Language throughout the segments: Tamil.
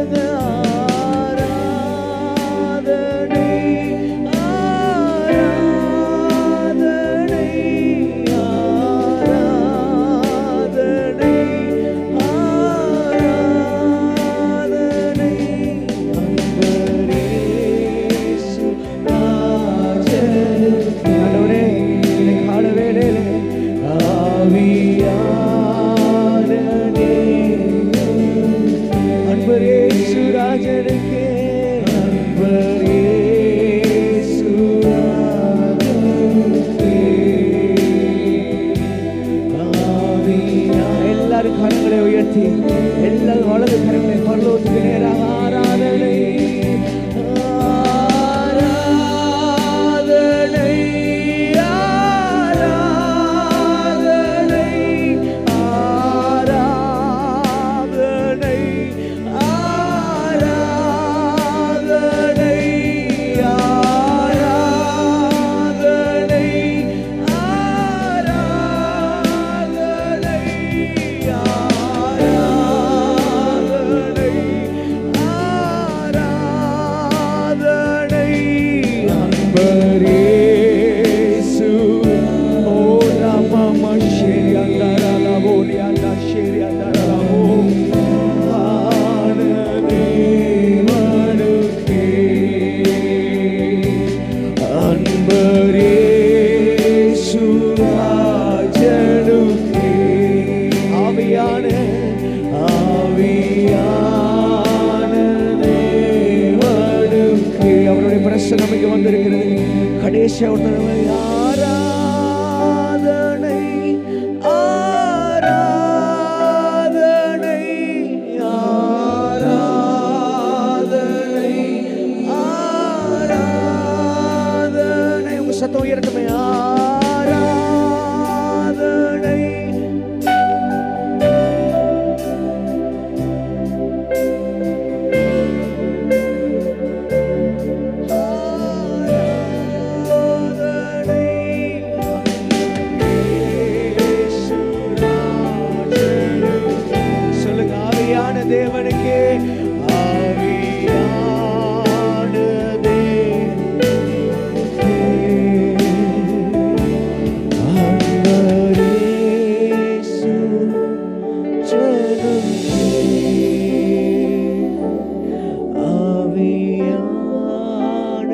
சொல்லுங்க ஆராதனை ஆராதனை ஆராதனை ஆராதனை அன்பரேசு ராஜனுக்கே. ஆண்டவரே, இந்த கால வேளையிலே ஆவியானவரே, அன்பரேசு ராஜனுக்கே அன்பரேசு ராஜனுக்கே. ஆவியா- எல்லாரும் கரங்களை உயர்த்தி எல்லாரும் வலது கரங்களை பரலோகத்துக்கு நேராக ஆராதனை ஆராதனை ஆராதனை ஆராதனை ஆராதனை ஆராதனை ஆராதனை ஆராதனை ஆராதனை அன்பரேசு ஓ ராமம ஷேரி அந்தரலவோ லியந்த ஷேரி அந்தரலவோ ஆனதேவனுக்கே அன்பரேசு ராஜனுக்கே ஆவியான ஆவியான தேவனுக்கே அவருடைய பிரசனம் இங்கே வந்திருக்கிறது கடைசியா ஒரு தடவை ஆராதனை ஆராதனை ஆராதனை ஆராதனை உங்க சத்தம் உயரட்டுமே ஆராதனை சொல்லுங்க ஆவியான தேவனுக்கே ஆவியான அன்பரேசு ஜனமே ஆவியான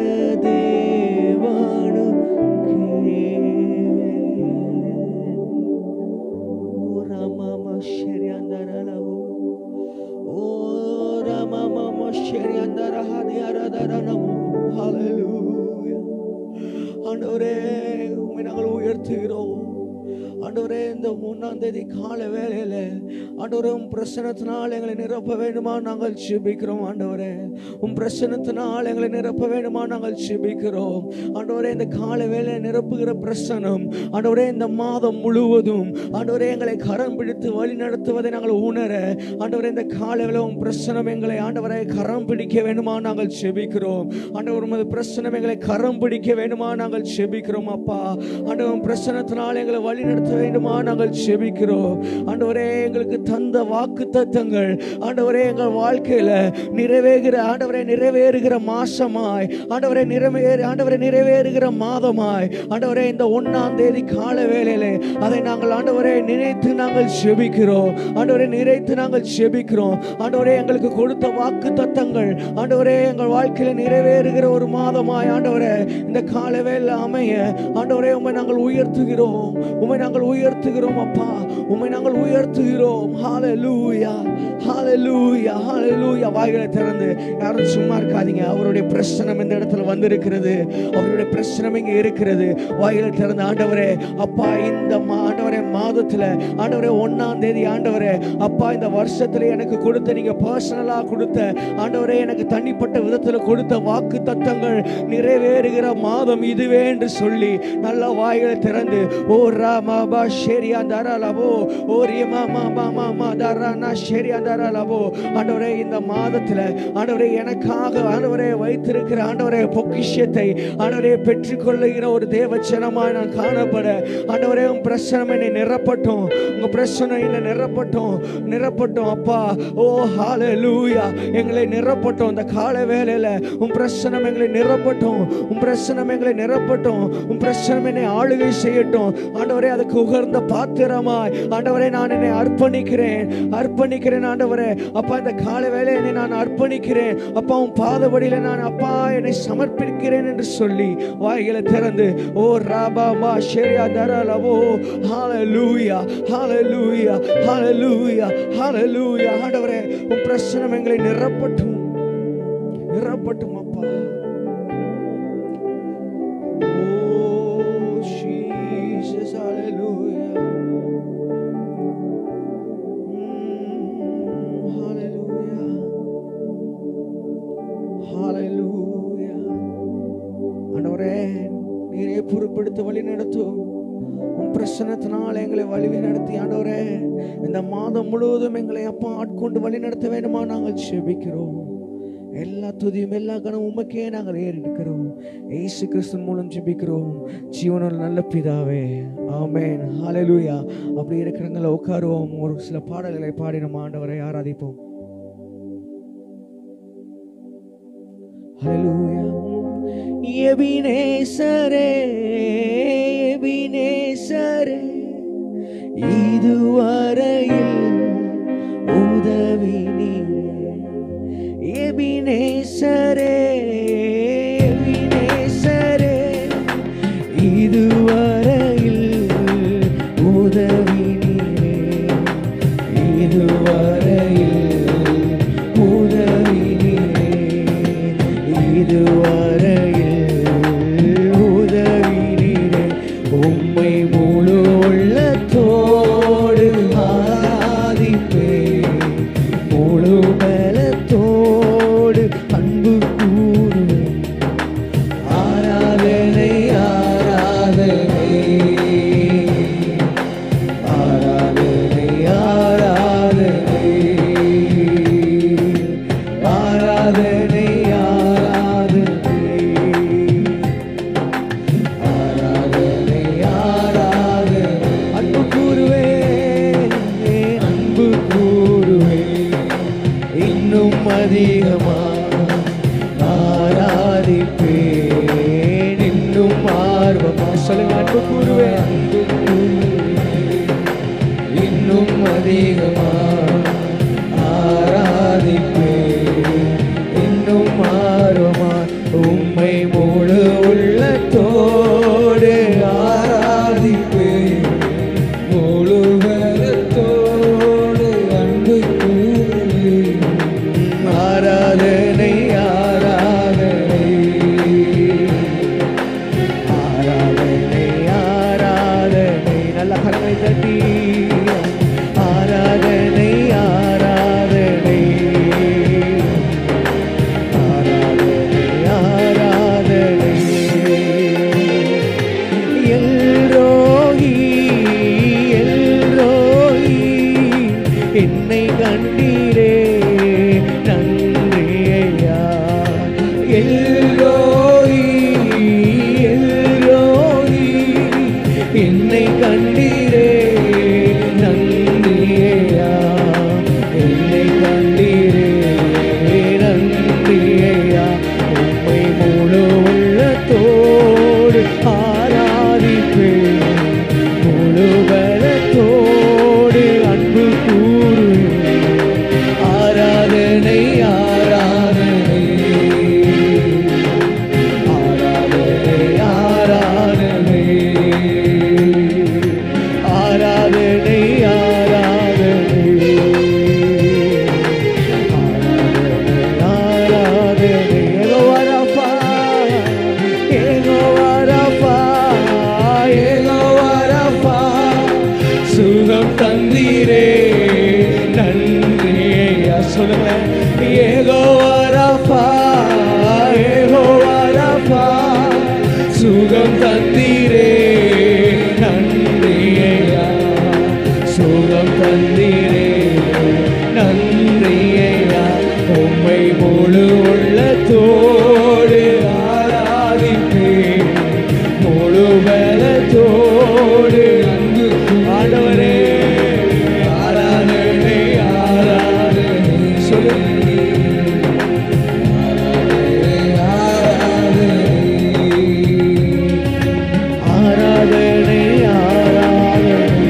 தேவனுக்கே ஓ ராமம ஷெரி அந்தரலவோ ஓ ராமம ஷெரி அந்தரஹானி அரதரனமோ ஹalleluya ஆண்டவரே உம்மை நாங்கள் உயர்த்துகிறோம் ஆண்டவரே இந்த மூணாம் தேதி கால வேளையில ஆண்டவரே உம் பிரசனத்தினால் எங்களை நிரப்ப வேண்டுமா நாங்கள் ஜெபிக்கிறோம் ஆண்டவரே உம் பிரசனத்தினால் எங்களை நிரப்ப வேண்டுமா நாங்கள் ஜெபிக்கிறோம் ஆண்டவரே இந்த கால வேளையில நிரப்புகிற பிரசனம் ஆண்டவரே இந்த மாதம் முழுவதும் ஆண்டவரே எங்களை கரம் பிடித்து வழி நடத்துவதை நாங்கள் உணர ஆண்டவரே இந்த கால வேளை உம் பிரசனம் எங்களை ஆண்டவரை கரம் பிடிக்க வேண்டுமா நாங்கள் ஜெபிக்கிறோம் ஆண்டவர் உமது பிரசனம் எங்களை கரம் பிடிக்க வேண்டுமா நாங்கள் ஜெபிக்கிறோம் அப்பா ஆண்டவர் உம் பிரசனத்தினால் எங்களை வழி நடத்த வேண்டுமா நாங்கள் ஜெபிக்கிறோம் ஆண்டவரே எங்களுக்கு தந்த வாக்கு தத்தங்கள் ஆண்டவரே எங்கள் வாழ்க்கையில நிறைவேறுகிற ஆண்டவரே நிறைவேறுகிற மாசமாய் ஆண்டவரே நிறைவேறு ஆண்டவரே நிறைவேறுகிற மாதமாய் ஆண்டவரே இந்த ஒன்னாம் தேதி கால வேளையிலே அதை நாங்கள் ஆண்டவரே நினைத்து நாங்கள் ஜெபிக்கிறோம் ஆண்டவரே நினைத்து நாங்கள் ஜெபிக்கிறோம் ஆண்டவரே எங்களுக்கு கொடுத்த வாக்கு தத்தங்கள் ஆண்டவரே எங்கள் வாழ்க்கையில நிறைவேறுகிற ஒரு மாதமாய் ஆண்டவரே இந்த கால வேளை அமைய ஆண்டவரே உம்மை நாங்கள் உயர்த்துகிறோம் உம்மை நாங்கள் உயர்த்துகிறோம் அப்பா உம்மை நாங்கள் உயர்த்துகிறோம் ஹalleluya ஹalleluya ஹalleluya வாய்களை திறந்து யாரும் சும்மா இருக்காதீங்க அவருடைய பிரச்சனம் இந்த இடத்துல வந்திருக்கிறது அவருடைய பிரச்சனம் இங்க இருக்கிறது வாய்களை திறந்து ஆண்டவரே அப்பா இந்த மா- ஆண்டவரே மாதத்துல ஆண்டவரே ஒன்னாம் தேதி ஆண்டவரே அப்பா இந்த வருஷத்துல எனக்கு கொடுத்த நீங்க பர்சனலா கொடுத்த ஆண்டவரே எனக்கு தனிப்பட்ட விதத்துல கொடுத்த வாக்கு தத்தங்கள் நிறைவேறுகிற மாதம் இதுவே என்று சொல்லி நல்ல வாய்களை திறந்து ஓ ராமா ஷேரியா தரலவோ ஓரியமா மாமா மாமா தரானா ஷேரியா தரலவோ ஆண்டவரே இந்த மாதத்துல ஆண்டவரே எனக்காக ஆண்டவரே வைத்திருக்கிற ஆண்டவரே பொக்கிஷத்தை ஆண்டவரே பெற்றுக்கொள்ளுகிற ஒரு தேவச்சனமாய் நான் காணப்பட ஆண்டவரே உன் பிரசனம் என்னை நிரப்பட்டும் உங்க பிரசனம் என்னை நிரப்பட்டும் நிரப்பட்டும் அப்பா ஓ ஹalleluya எங்களை நிரப்பட்டும் இந்த கால வேளையில உன் பிரசனம் எங்களை நிரப்பட்டும் உன் பிரசனம் எங்களை நிரப்பட்டும் உன் பிரசனம் என்னை ஆளுகை செய்யட்டும் ஆண்டவரே அதுக்கு உகர்ந்த பாத்திரமாய் ஆண்டவரே நான் என்னை அர்ப்பணிக்கிறேன் அர்ப்பணிக்கிறேன் ஆண்டவரே அப்பா இந்த கால வேலை என்னை நான் அர்ப்பணிக்கிறேன் அப்பா உன் பாதபடியில நான் அப்பா என்னை சமர்ப்பிக்கிறேன் என்று சொல்லி வாய்களை திறந்து ஓ ராபா மா ஷெரியா தரலவோ ஹalleluya ஹalleluya ஹalleluya ஹalleluya ஆண்டவரே உன் பிரசனம் எங்களை நிரப்பட்டும் நிரப்பட்டும் அப்பா Oh, Jesus, hallelujah. Mm, hallelujah. Hallelujah. ஆண்டவரே நீரே பொறுப்படுத்த வழி நடத்தும் உன் பிரசனத்தினால் எங்களை வழி நடத்தி ஆண்டவரே இந்த மாதம் முழுவதும் எங்களை அப்பா ஆட்கொண்டு வழி நடத்த வேண்டுமா நாங்கள் செபிக்கிறோம் எல்லா துதியும் எல்லா கணம் உமக்கே நாங்கள் ஏறெடுக்கிறோம் ஏசு கிறிஸ்தன் மூலம் ஜெபிக்கிறோம் ஜீவனுள்ள நல்ல பிதாவே ஆமென் ஹalleluya அப்படி இருக்கிறவங்கள உட்காருவோம் ஒரு சில பாடல்களை பாடி நம்ம ஆண்டவரை ஆராதிப்போம் ஹalleluya எபினேசரே எபினேசரே இதுவரையில் உதவி நீரே எபினேசரே எபினேசரே இதுவரையில் உதவி நீரே இதுவரையில் உதவி நீரே இதுவரையில் உதவி நீரே உம்மை முழு உள்ளத்தோடு ஆராதிப்பேன் முழு பலத்தோடு அன்பு கூறுவேன் ஆராதனை ஆராதனை ஆராதனை ஆராதனை ஆராதனை ஆராதனை ஆராதனை ஆராதனை அன்பு கூறுவே அன்பு கூறுவே இன்னும் அதிகமா ஆராதிப்பேன் இன்னும் ஆர்வமா சொல்லுங்க அன்பு கூறுவேன் அன்பு கூறுவேன் இன்னும் அதிகமா ஆராதிப்பேன் இன்னும் ஆர்வமா உம்மை முழு உள்ளத்தோடு ஆராதிப்பேன் முழு பலத்தோடு அன்பு கூறுவேன் ஆராதனை ஆராதனை ஆராதனை ஆராதனை நல்ல கரங்களை தட்டி ஆராதனை ஆராதனை ஆராதனை ஆராதனை எல்ரோஹி எல்ரோஹி என்னை கண்டீரே நன்றி ஐயா எல்ரோஹி எல்ரோஹி என்னை கண்டீரே நன்றி ஐயா என்னை கண்டீரே நன்றி ஐயா உம்மை முழு உள்ளத்தோடு ஆராதிப்பேன் முழு பலத்தோடு அன்பு கூறுவேன் ஆராதனை ஆராதனை ஆராதனை ஆராதனை ஆராதனை ஆராதனை ஆராதனை Jehovah Rapha Jehovah Rapha Jehovah Rapha சுகம் தந்தீரே நன்றி ஐயா சொல்லுங்க யெகோவா ரஃபா யெகோவா ரஃபா சுகம் தந்தீரே நன்றி ஐயா உம்மை முழு உள்ளத்தோடு ஆராதிப்பேன் முழு பலத்தோடு அன்பு ஆண்டவரே ஆராதனை ஆராதனை சொல்லுங்க ஆராதனை ஆராதனை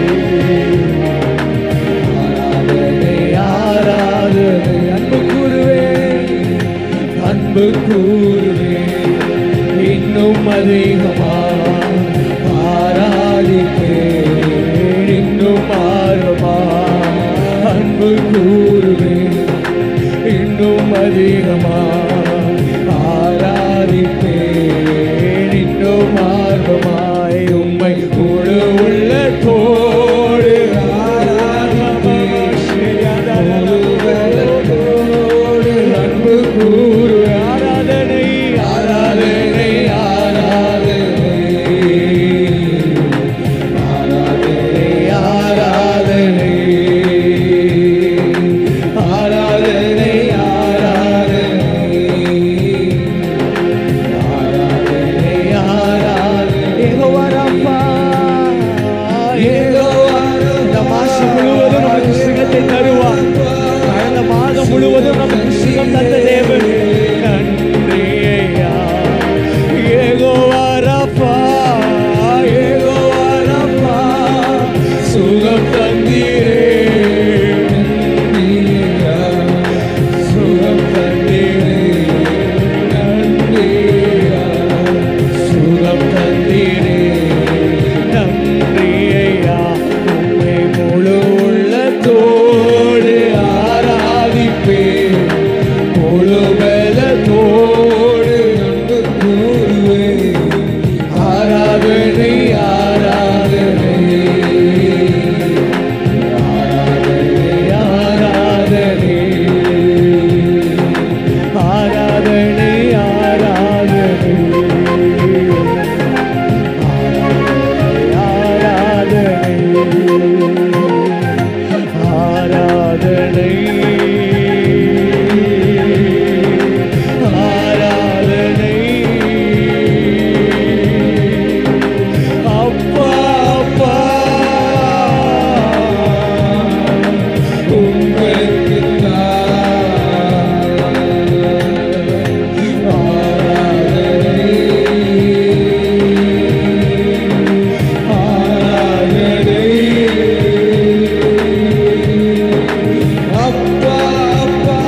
ஆராதனை ஆராதனை அன்பு கூறுவே அன்பு கூறுவே இன்னும் அதிகமா ஆராதிப்பேன் இன்னும் ஆர்வமா அன்பு கூறுவே இன்னும் அதிகமா ஆராதிப்பேன் இன்னும் ஆர்வமாய் உம்மை முழு உள்ளத்தோடு ஆராதனை அன்பு கூறு ஆராதனை ஆராதனை ஆராதனை ஆராதனை ஆராதனை ஆராதனை ஆராதனை ஆராதனை ஆராதனை யெகோவா ரப்பா, யெகோவா இந்த மாசம் முழுவதும் நமக்கு சுகத்தை தருவார் கடந்த மாதம் முழுவதும் நமக்கு சுகம் தந்த தேவன் நன்றி ஐயா யெகோவா ரப்பா, யெகோவா ரப்பா, சுகம் தந்தீரே நன்றி ஐயா. சுகம் தந்தீரே நன்றி ஐயா. சுகம் தந்தீரே நன்றி ஐயா உம்மை முழு உள்ளத்தோடு ஆராதிப்பேன் முழு பலத்தோடு அன்பு கூறுவேன் ஆராதனை ஆராதனை ஆராதனை ஆராதனை ஆராதனை ஆராதனை ஆராதனை அப்பா அப்பா உங்களுக்கு அப்பா அப்பா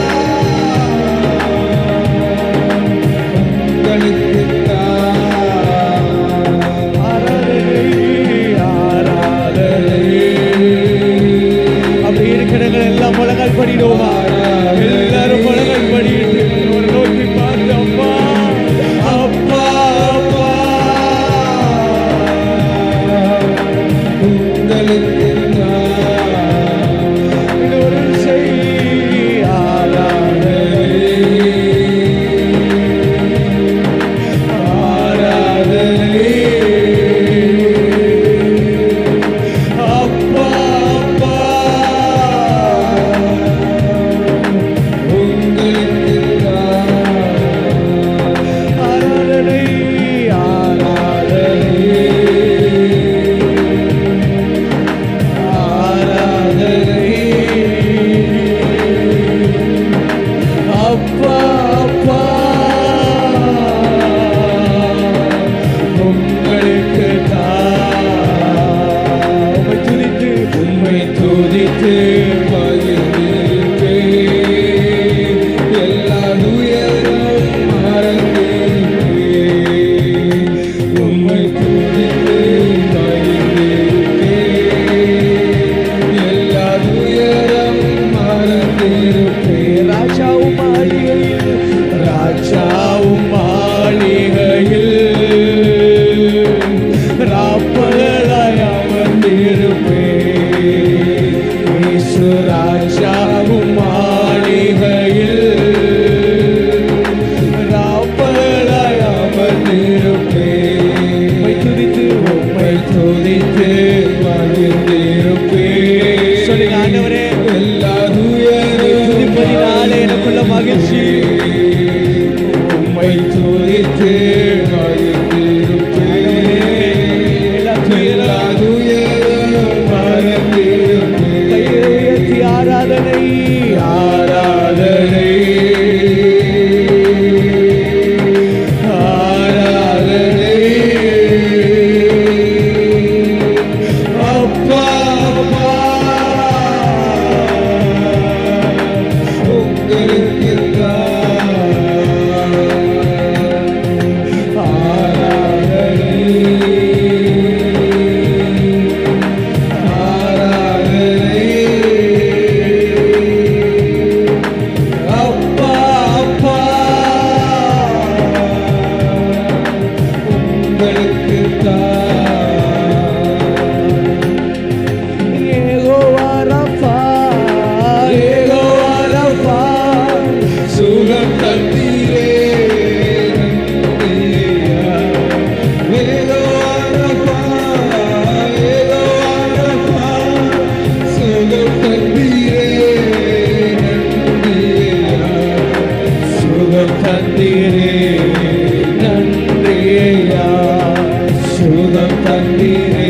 அப்படி இருக்கிறவங்க எல்லாம் முழங்கால் படிடுவோமா எல்லாரும் முழங்கால் படிட்டு ஒரு நோக்கி பார்த்து அப்பா அப்பா அப்பா உங்களுக்கு ஒரு செய் ஆராதனை அப்பா அப்பா உங்களுக்கு ஆவிக்குள்ள மகிழ்ச்சி உம்மை துதித்து எல்லா துயரும் மறந்திருப்பேன். கையை உயர்த்தி ஆராதனை ஆராதனை ஆராதனை அப்பா அப்பா உங்களுக்கு அப்பா அப்பா உங்களுக்கு யெகோவா ரஃபா யெகோவா ரஃபா சுகம் தந்தீரே நன்றியா. வேகவானப்பா, வேகவானப்பா, சுகம் தந்தீரே நன்றியா. சுகம் தந்தீரே நன்றியா சுகம் தந்தீரே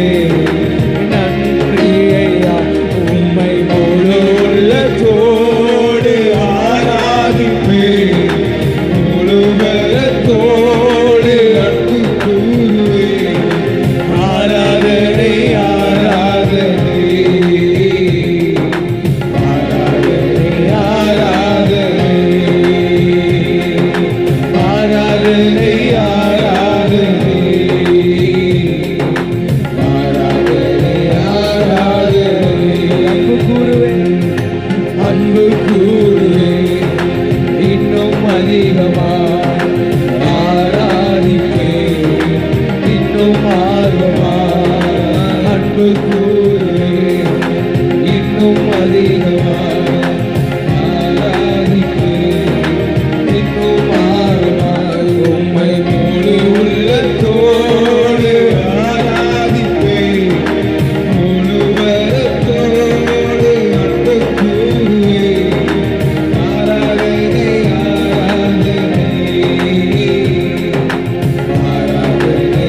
நன்றியா உம்மை முழு உள்ளத்தோடு ஆராதிப்பேன் முழு பலத்தோடு அன்பு கூறுவேன் ஆராதனை ஆராதனை ஆராதனை ஆராதனை ஆராதனை ஆராதனை ஆராதனை ஆராதனை அன்பு கூறுவேன் அன்பு கூறுவேன் இன்னும் அதிகமா ஆராதிப்பேன் இன்னும் ஆர்வமா அன்பு கூறுவேன் இன்னும் அதிகமா ஆராதிப்பேன் இன்னும் ஆர்வமா உம்மை முழு உள்ளத்தோடு ஆராதிப்பேன் முழுவதத்தோடு அன்பு கூறுவேன் ஆராதனை ஆராதனை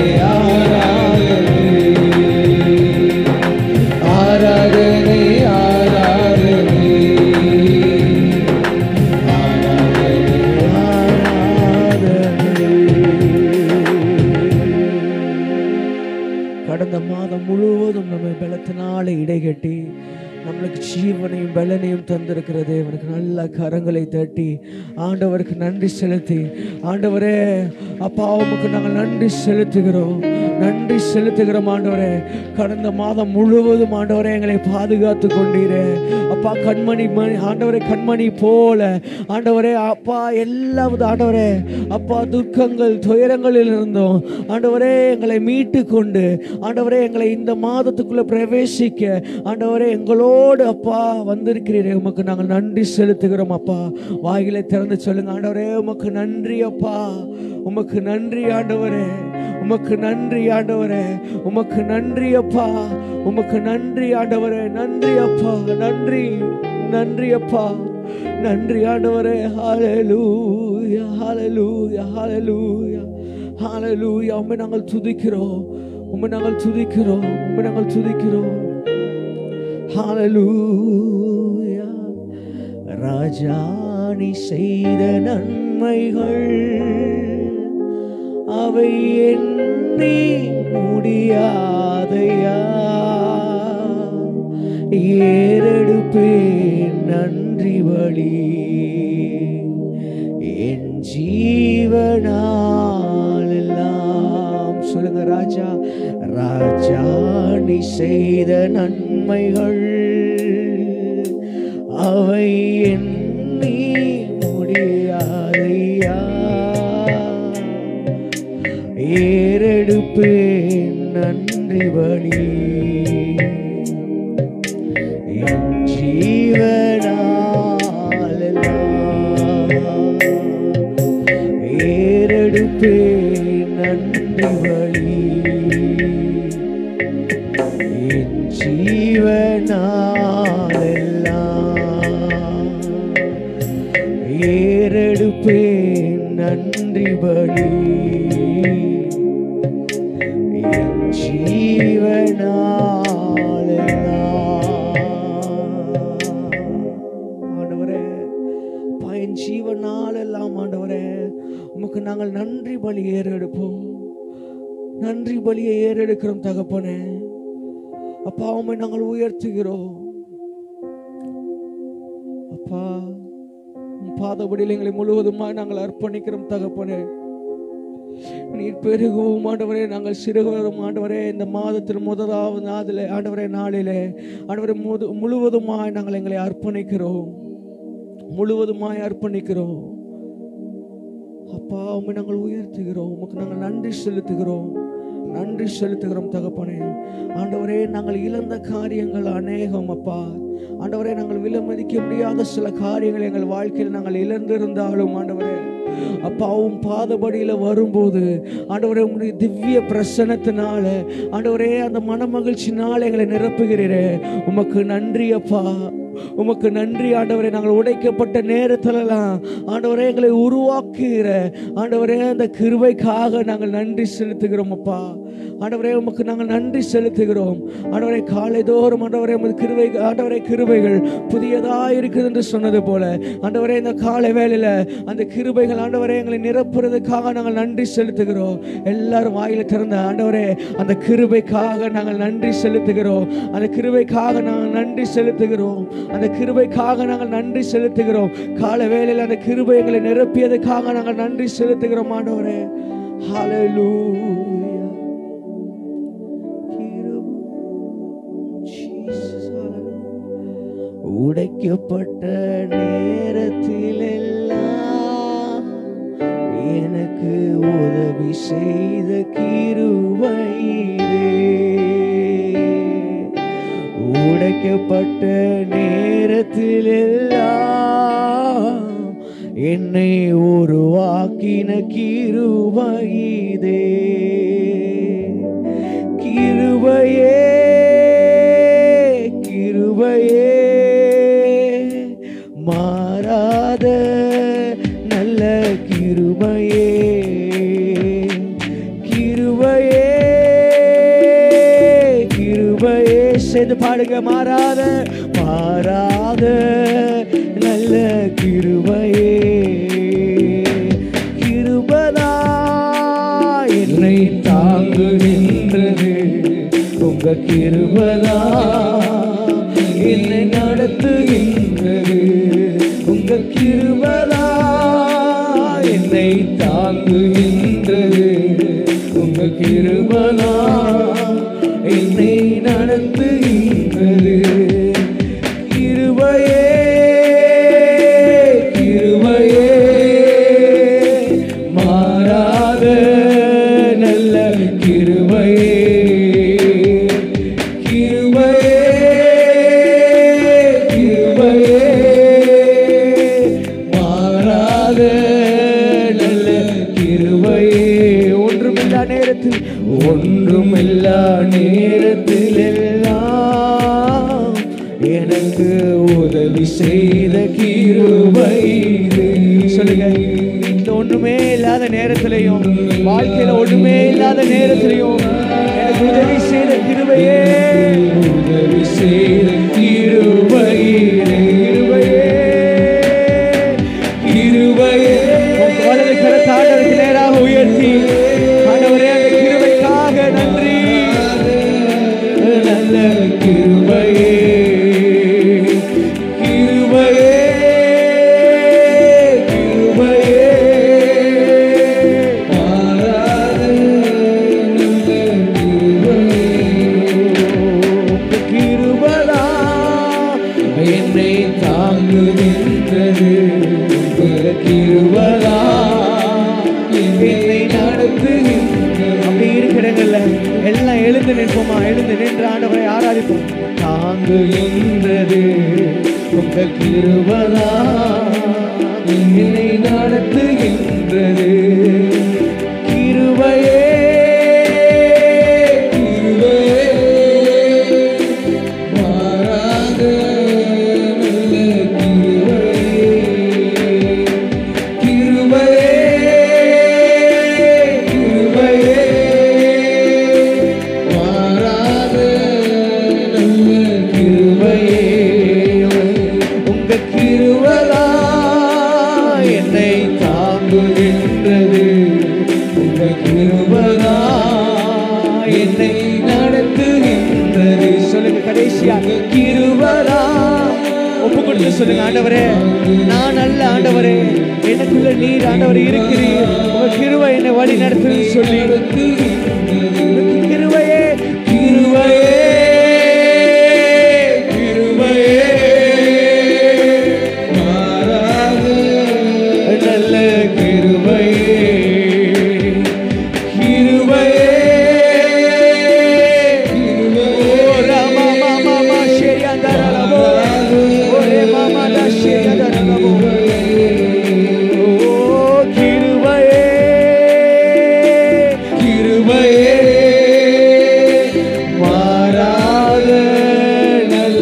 ஆராதனை ஆராதனை ஆராதனை கடந்த மாதம் முழுவதும் நம்ம பலத்தினால இடைகட்டி நம்மளுக்கு ஜீவனையும் பலனையும் தந்திருக்கிற தேவனுக்கு நல்ல கரங்களை தட்டி ஆண்டவருக்கு நன்றி செலுத்தி ஆண்டவரே அப்பா உமக்கு நாங்கள் நன்றி செலுத்துகிறோம் நன்றி செலுத்துகிறோம் ஆண்டவரே கடந்த மாதம் முழுவதும் ஆண்டவரே எங்களை பாதுகாத்து கொண்டீரே அப்பா கண்மணி மணி ஆண்டவரே கண்மணி போல ஆண்டவரே அப்பா எல்லாவது ஆண்டவரே அப்பா துக்கங்கள் துயரங்களில் இருந்தோம் ஆண்டவரே எங்களை மீட்டு கொண்டு ஆண்டவரே எங்களை இந்த மாதத்துக்குள்ள பிரவேசிக்க ஆண்டவரே எங்களோடு அப்பா வந்திருக்கிறீரே உமக்கு நாங்கள் நன்றி செலுத்துகிறோம் அப்பா வாயிலை திறந்து சொல்லுங்க ஆண்டவரே உமக்கு நன்றி அப்பா உமக்கு நன்றி ஆண்டவரே உமக்கு நன்றி ஆண்டவரே உமக்கு நன்றி அப்பா உமக்கு நன்றி ஆண்டவரே நன்றி அப்பா நன்றி நன்றி அப்பா நன்றி ஆண்டவரே ஹalleluya ஹalleluya ஹalleluya ஹalleluya உம்மை நாங்கள் துதிக்கிறோம் உம்மை நாங்கள் துதிக்கிறோம் உம்மை நாங்கள் துதிக்கிறோம் ஹalleluya ராஜா நீ செய்த நன்மைகள் அவை எண்ணி முடியாதையா ஏறெடுப்பேன் நன்றி வழி என் ஜீவனால் எல்லாம் சொல்லுங்க ராஜா ராஜா நீ செய்த நன்மைகள் அவை எண்ணி முடியாதையா ஏறெடுப்பேன் நன்றி வழி என் ஜீவனால் எல்லாம் ஏறெடுப்பேன் நன்றி வழி என் ஜீவனால் எல்லாம் ஏறெடுப்பேன் நன்றி பலி என் ஜீவனாலெல்லாம் ஆண்டவரே பயன் ஜீவனால் எல்லாம் ஆண்டவரே உமக்கு நாங்கள் நன்றி பலி ஏறெடுப்போம் நன்றி பலியை ஏறெடுக்கிறோம் தகப்பனே அப்பா உம்மை நாங்கள் உயர்த்துகிறோம் அப்பா உம் பாதபடியில் எங்களை முழுவதுமாய் நாங்கள் அர்ப்பணிக்கிறோம் தகப்பனே நீர் பெருகவும் ஆண்டவரே நாங்கள் சிறுவரும் ஆண்டவரே இந்த மாதத்தின் முதலாவது நாளிலே ஆண்டவரே நாளிலே ஆண்டவரே முது முழுவதுமாய் நாங்கள் எங்களை அர்ப்பணிக்கிறோம் முழுவதுமாய் அர்ப்பணிக்கிறோம் அப்பா உம்மை நாங்கள் உயர்த்துகிறோம் உமக்கு நாங்கள் நன்றி செலுத்துகிறோம் நன்றி செலுத்துகிறோம் தகப்பனே ஆண்டவரே நாங்கள் இழந்த காரியங்கள் அநேகம் அப்பா ஆண்டவரே நாங்கள் விலமதிக்க முடியாத சில காரியங்கள் எங்கள் வாழ்க்கையில் நாங்கள் இழந்திருந்தாலும் ஆண்டவரே அப்பாவும் பாதபடியில வரும்போது ஆண்டவரே உங்களுடைய திவ்ய பிரசனத்தினால ஆண்டவரே அந்த மன மகிழ்ச்சினால எங்களை நிரப்புகிறீரே உமக்கு நன்றி அப்பா உமக்கு நன்றி ஆண்டவரே நாங்கள் உடைக்கப்பட்ட நேரத்திலலாம் ஆண்டவரே எங்களை உருவாக்குகிற ஆண்டவரே அந்த கிருபைக்காக நாங்கள் நன்றி செலுத்துகிறோம் அப்பா ஆண்டவரே உமக்கு நாங்கள் நன்றி செலுத்துகிறோம் ஆண்டவரே காலை தோறும் ஆண்டவரே உமது கிருபை ஆண்டவரே கிருபைகள் புதியதாக இருக்குது என்று சொன்னது போல ஆண்டவரே இந்த காலை வேளையில அந்த கிருபைகள் ஆண்டவரே எங்களை நிரப்புறதுக்காக நாங்கள் நன்றி செலுத்துகிறோம் எல்லாரும் வாயில திறந்த ஆண்டவரே அந்த கிருபைக்காக நாங்கள் நன்றி செலுத்துகிறோம் அந்த கிருபைக்காக நாங்கள் நன்றி செலுத்துகிறோம் அந்த கிருபைக்காக நாங்கள் நன்றி செலுத்துகிறோம் கால வேளையில் அந்த கிருபை எங்களை நிரப்பியதுக்காக நாங்கள் நன்றி செலுத்துகிறோம் ஆண்டவரே ஹalleluya உடைக்கப்பட்ட நேரத்தில் எல்லாம் எனக்கு உதவி செய்த கிருபையிலே உடைக்கப்பட்ட நேரத்தில் எல்லாம் என்னை உருவாக்கின கிருபையிதே கிருபையே கிருபையே மாறாத நல்ல கிருபையே கிருபையே கிருபையே சேர்ந்து பாடுங்க மாறாத மாறாத நல்ல கிருபையே கிருபதா என்னை தாங்குகின்றது உங்க கிருபதா என்னை நடத்துகின்றது உங்க கிருபதா என்னை தாங்குகின்றது உங்க கிருபதா என்னை நடத்துகின்றது கிருபையே கிருபையே மாறாத நல்ல கிருபையே கிருபையே கிருபையே மாறாத நல்ல கிருபையே ஒன்றுமில்லா நேரத்தில் ஒன்றுமில்லா நேரத்தில் எல்லாம் எனக்கு உதவி செய்த கிருபை இது. சொல்லுங்க இந்த ஒண்ணுமே இல்லாத நேரத்திலையும் வாழ்க்கையில ஒண்ணுமே இல்லாத நேரத்திலையும் எனக்கு உதவி செய்த கிருபையே உதவி செய்த கிருபையே கிருபையே கிருபையே உங்க வலது கரத்தை ஆண்டவருக்கு நேராக உயர்த்தி ஆண்டவரே அந்த கிருபைக்காக நன்றி நல்ல கிருபையே கிருபையே கிருபையே மாறாத நல்ல கிருபையே கிருபலா என்னை தாங்குகின்றது உங்க கிருபலா என்னை நடத்துகின்றது அப்படி இருக்கிறங்கள்ல எல்லாம் எழுந்து நிற்போமா எழுந்து நின்று ஆண்டவரை ஆராதிப்போம் தாங்குகின்றது உங்க கிருபலா என்னை நடத்துகின்றது கிருபையே கிருபையே மாறாத நல்ல கிருபையே சொல்லுங்க ஆண்டவரே நான் அல்ல ஆண்டவரே எனக்குள்ள நீர் ஆண்டவர் இருக்கிறீர் உங்க கிருபை என்னை வழி நடத்துன்னு சொல்லி உங்க கிருபையே கிருபையே கிருபையே நல்ல கிருபையே கிருபையே ஓ ராமா மாமா மா ஷேயந்தரலபோ ஓரே மாமா டா ஷேயந்தரலபோ ஓ கிருபையே கிருபையே மாறாத நல்ல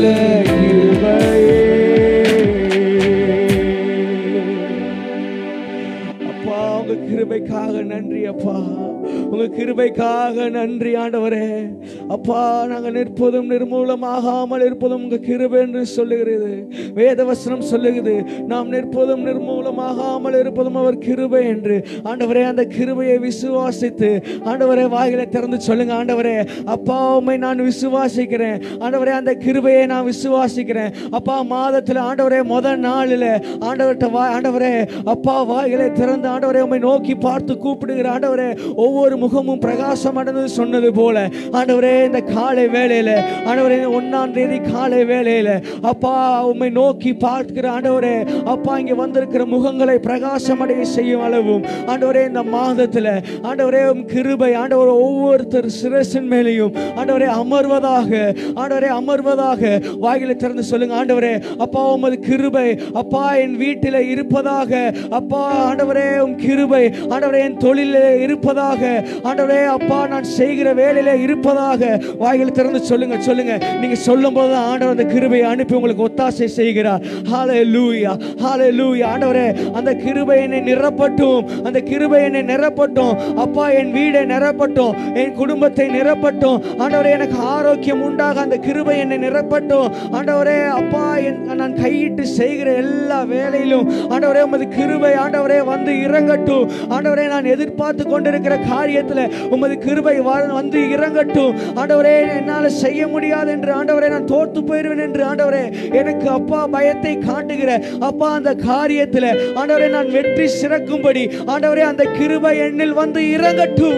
கிருபையே அப்பா உங்க கிருபைக்காக நன்றி அப்பா உங்க கிருபைக்காக நன்றி ஆண்டவரே அப்பா நாங்க நிற்பதும் நிர்மூலமாகாமல் இருப்பதும் உங்க கிருபை என்று சொல்லுகிறது வேதவசனம் சொல்லுகிறது நாம் நிற்பதும் நிர்மூலமாகாமல் இருப்பதும் அவர் கிருபை என்று ஆண்டவரே அந்த கிருபையை விசுவாசித்து ஆண்டவரே வாயிலை திறந்து சொல்லுங்க ஆண்டவரே அப்பா உம்மை நான் விசுவாசிக்கிறேன் ஆண்டவரே அந்த கிருபையை நான் விசுவாசிக்கிறேன் அப்பா மாதத்தில் ஆண்டவரே முதல் நாளில் ஆண்டவர்கிட்ட வா ஆண்டவரே அப்பா வாயிலை திறந்து ஆண்டவரே உம்மை நோக்கி பார்த்து கூப்பிடுகிற ஆண்டவரே ஒவ்வொரு முகமும் பிரகாசம் அடைந்து சொன்னது போல ஆண்டவரே இந்த காலை வேளையில ஆண்டவரே ஒன்னாம் தேதி காலை வேளையில அப்பா உம்மை நோக்கி பார்க்கிற ஆண்டவரே அப்பா இங்க வந்திருக்கிற முகங்களை பிரகாசம் அடைய செய்யும் அளவும் ஆண்டவரே இந்த மாதத்துல ஆண்டவரே உம் கிருபை ஆண்டவர் ஒவ்வொருத்தர் சிரசின் மேலேயும் ஆண்டவரே அமர்வதாக ஆண்டவரே அமர்வதாக வாயிலை திறந்து சொல்லுங்க ஆண்டவரே அப்பா உமது கிருபை அப்பா என் வீட்டில் இருப்பதாக அப்பா ஆண்டவரே உம் கிருபை ஆண்டவரே என் தொழிலில் இருப்பதாக ஆண்டவரே அப்பா நான் செய்கிற வேலையில இருப்பதாக வாய்களை திறந்து சொல்லுங்க சொல்லுங்க நீங்க சொல்லும் போது ஆண்டவர் அந்த கிருபையை அனுப்பி உங்களுக்கு ஒத்தாசை செய்கிறார் ஹாலே லூயா ஹாலே லூயா ஆண்டவரே அந்த கிருபை என்னை நிரப்பட்டும் அந்த கிருபை என்னை நிரப்பட்டும் அப்பா என் வீடை நிரப்பட்டும் என் குடும்பத்தை நிரப்பட்டும் ஆண்டவரே எனக்கு ஆரோக்கியம் உண்டாக அந்த கிருபை என்னை நிரப்பட்டும் ஆண்டவரே அப்பா என் நான் கையிட்டு செய்கிற எல்லா வேலையிலும் ஆண்டவரே உமது கிருபை ஆண்டவரே வந்து இறங்கட்டும் ஆண்டவரே நான் எதிர்பார்த்து கொண்டிருக்கிற காரியத்தில் உமது கிருபை வ- வந்து இறங்கட்டும் ஆண்டவரே என்னால் செய்ய முடியாது என்று ஆண்டவரே நான் தோற்று போயிடுவேன் என்று ஆண்டவரே எனக்கு அப்பா பயத்தை காட்டுகிற அப்பா அந்த காரியத்தில் ஆண்டவரே நான் வெற்றி சிறக்கும்படி ஆண்டவரே அந்த கிருபை எண்ணில் வந்து இறங்கட்டும்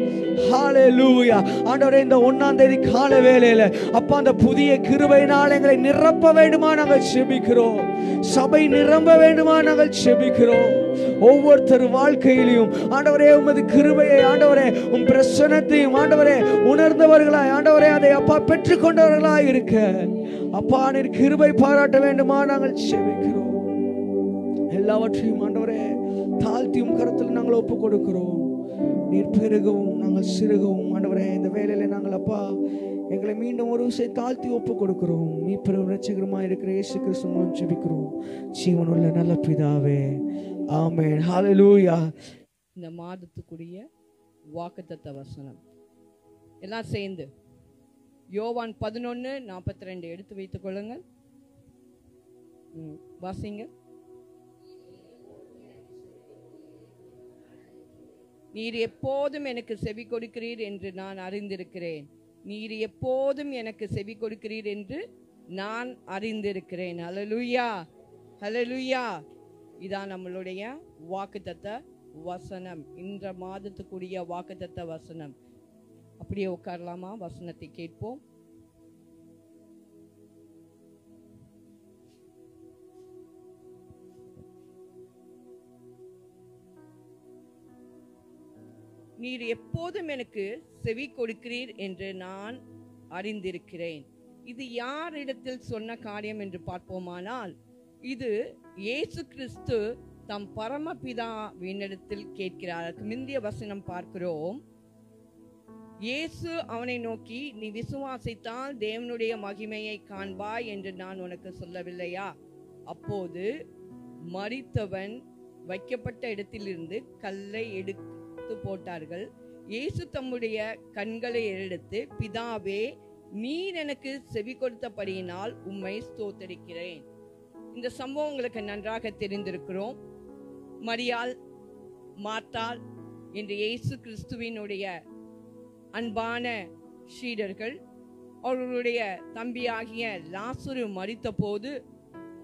ஹalleluya ஆண்டவரே இந்த ஒன்னாம் தேதி கால வேளையில அப்பா அந்த புதிய கிருபையினால் எங்களை நிரப்ப வேண்டுமா நாங்கள் செபிக்கிறோம் சபை நிரம்ப வேண்டுமா நாங்கள் செபிக்கிறோம் ஒவ்வொருத்தர் வாழ்க்கையிலையும் ஆண்டவரே உமது கிருபையை ஆண்டவரே உம் பிரசனத்தையும் ஆண்டவரே உணர்ந்தவர்களாய் ஆண்டவரே அதை அப்பா பெற்றுக்கொண்டவர்களாய் இருக்க அப்பா நீர் கிருபை பாராட்ட வேண்டுமா நாங்கள் செபிக்கிறோம் எல்லாவற்றையும் ஆண்டவரே தாழ்த்தியும் கரத்தில் நாங்கள் ஒப்பு கொடுக்கிறோம் நீர் பெருகவும் நாங்கள் சிறுகவும் ஆண்டவரே இந்த வேலையில நாங்கள் அப்பா எங்களை மீண்டும் ஒரு விஷயம் தாழ்த்தி ஒப்பு கொடுக்கிறோம் மீ பெரும் ரட்சகரமா இருக்கிற இயேசு கிறிஸ்து மூலம் ஜெபிக்கிறோம் ஜீவனுள்ள நல்ல பிதாவே ஆமென் ஹalleluya இந்த மாதத்துக்குரிய வாக்குத்தத்த வசனம் எல்லாம் சேர்ந்து யோவான் பதினொன்று நாற்பத்தி ரெண்டு எடுத்து வைத்துக் கொள்ளுங்கள் ம், வாசிங்க நீர் எப்போதும் எனக்கு செவி கொடுக்கிறீர் என்று நான் அறிந்திருக்கிறேன் நீர் எப்போதும் எனக்கு செவி கொடுக்கிறீர் என்று நான் அறிந்திருக்கிறேன் ஹalleluya ஹalleluya இதான் நம்மளுடைய வாக்குத்தத்த வசனம் இந்த மாதத்துக்குரிய வாக்குத்தத்த வசனம் அப்படியே உட்காரலாமா வசனத்தை கேட்போம் நீர் எப்போதும் எனக்கு செவி கொடுக்கிறீர் என்று நான் அறிந்திருக்கிறேன் இது யாரிடத்தில் சொன்ன காரியம் என்று பார்ப்போமானால் இது இயேசு கிறிஸ்து தம் பரமபிதாவினிடத்தில் கேட்கிறார் அதுக்கு முந்தைய வசனம் பார்க்கிறோம் இயேசு அவனை நோக்கி நீ விசுவாசித்தால் தேவனுடைய மகிமையை காண்பாய் என்று நான் உனக்கு சொல்லவில்லையா அப்போது மரித்தவன் வைக்கப்பட்ட இடத்திலிருந்து கல்லை எடுத்து போட்டார்கள் இயேசு தம்முடைய கண்களை எடுத்து பிதாவே நீர் எனக்கு செவி கொடுத்தபடியினால் உம்மை ஸ்தோத்தரிக்கிறேன் இந்த சம்பவம் உங்களுக்கு நன்றாக தெரிந்திருக்கிறோம் மரியாள் மார்த்தாள் என்று இயேசு கிறிஸ்துவினுடைய அன்பான சீடர்கள் அவர்களுடைய தம்பியாகிய லாசுரு மரித்த போது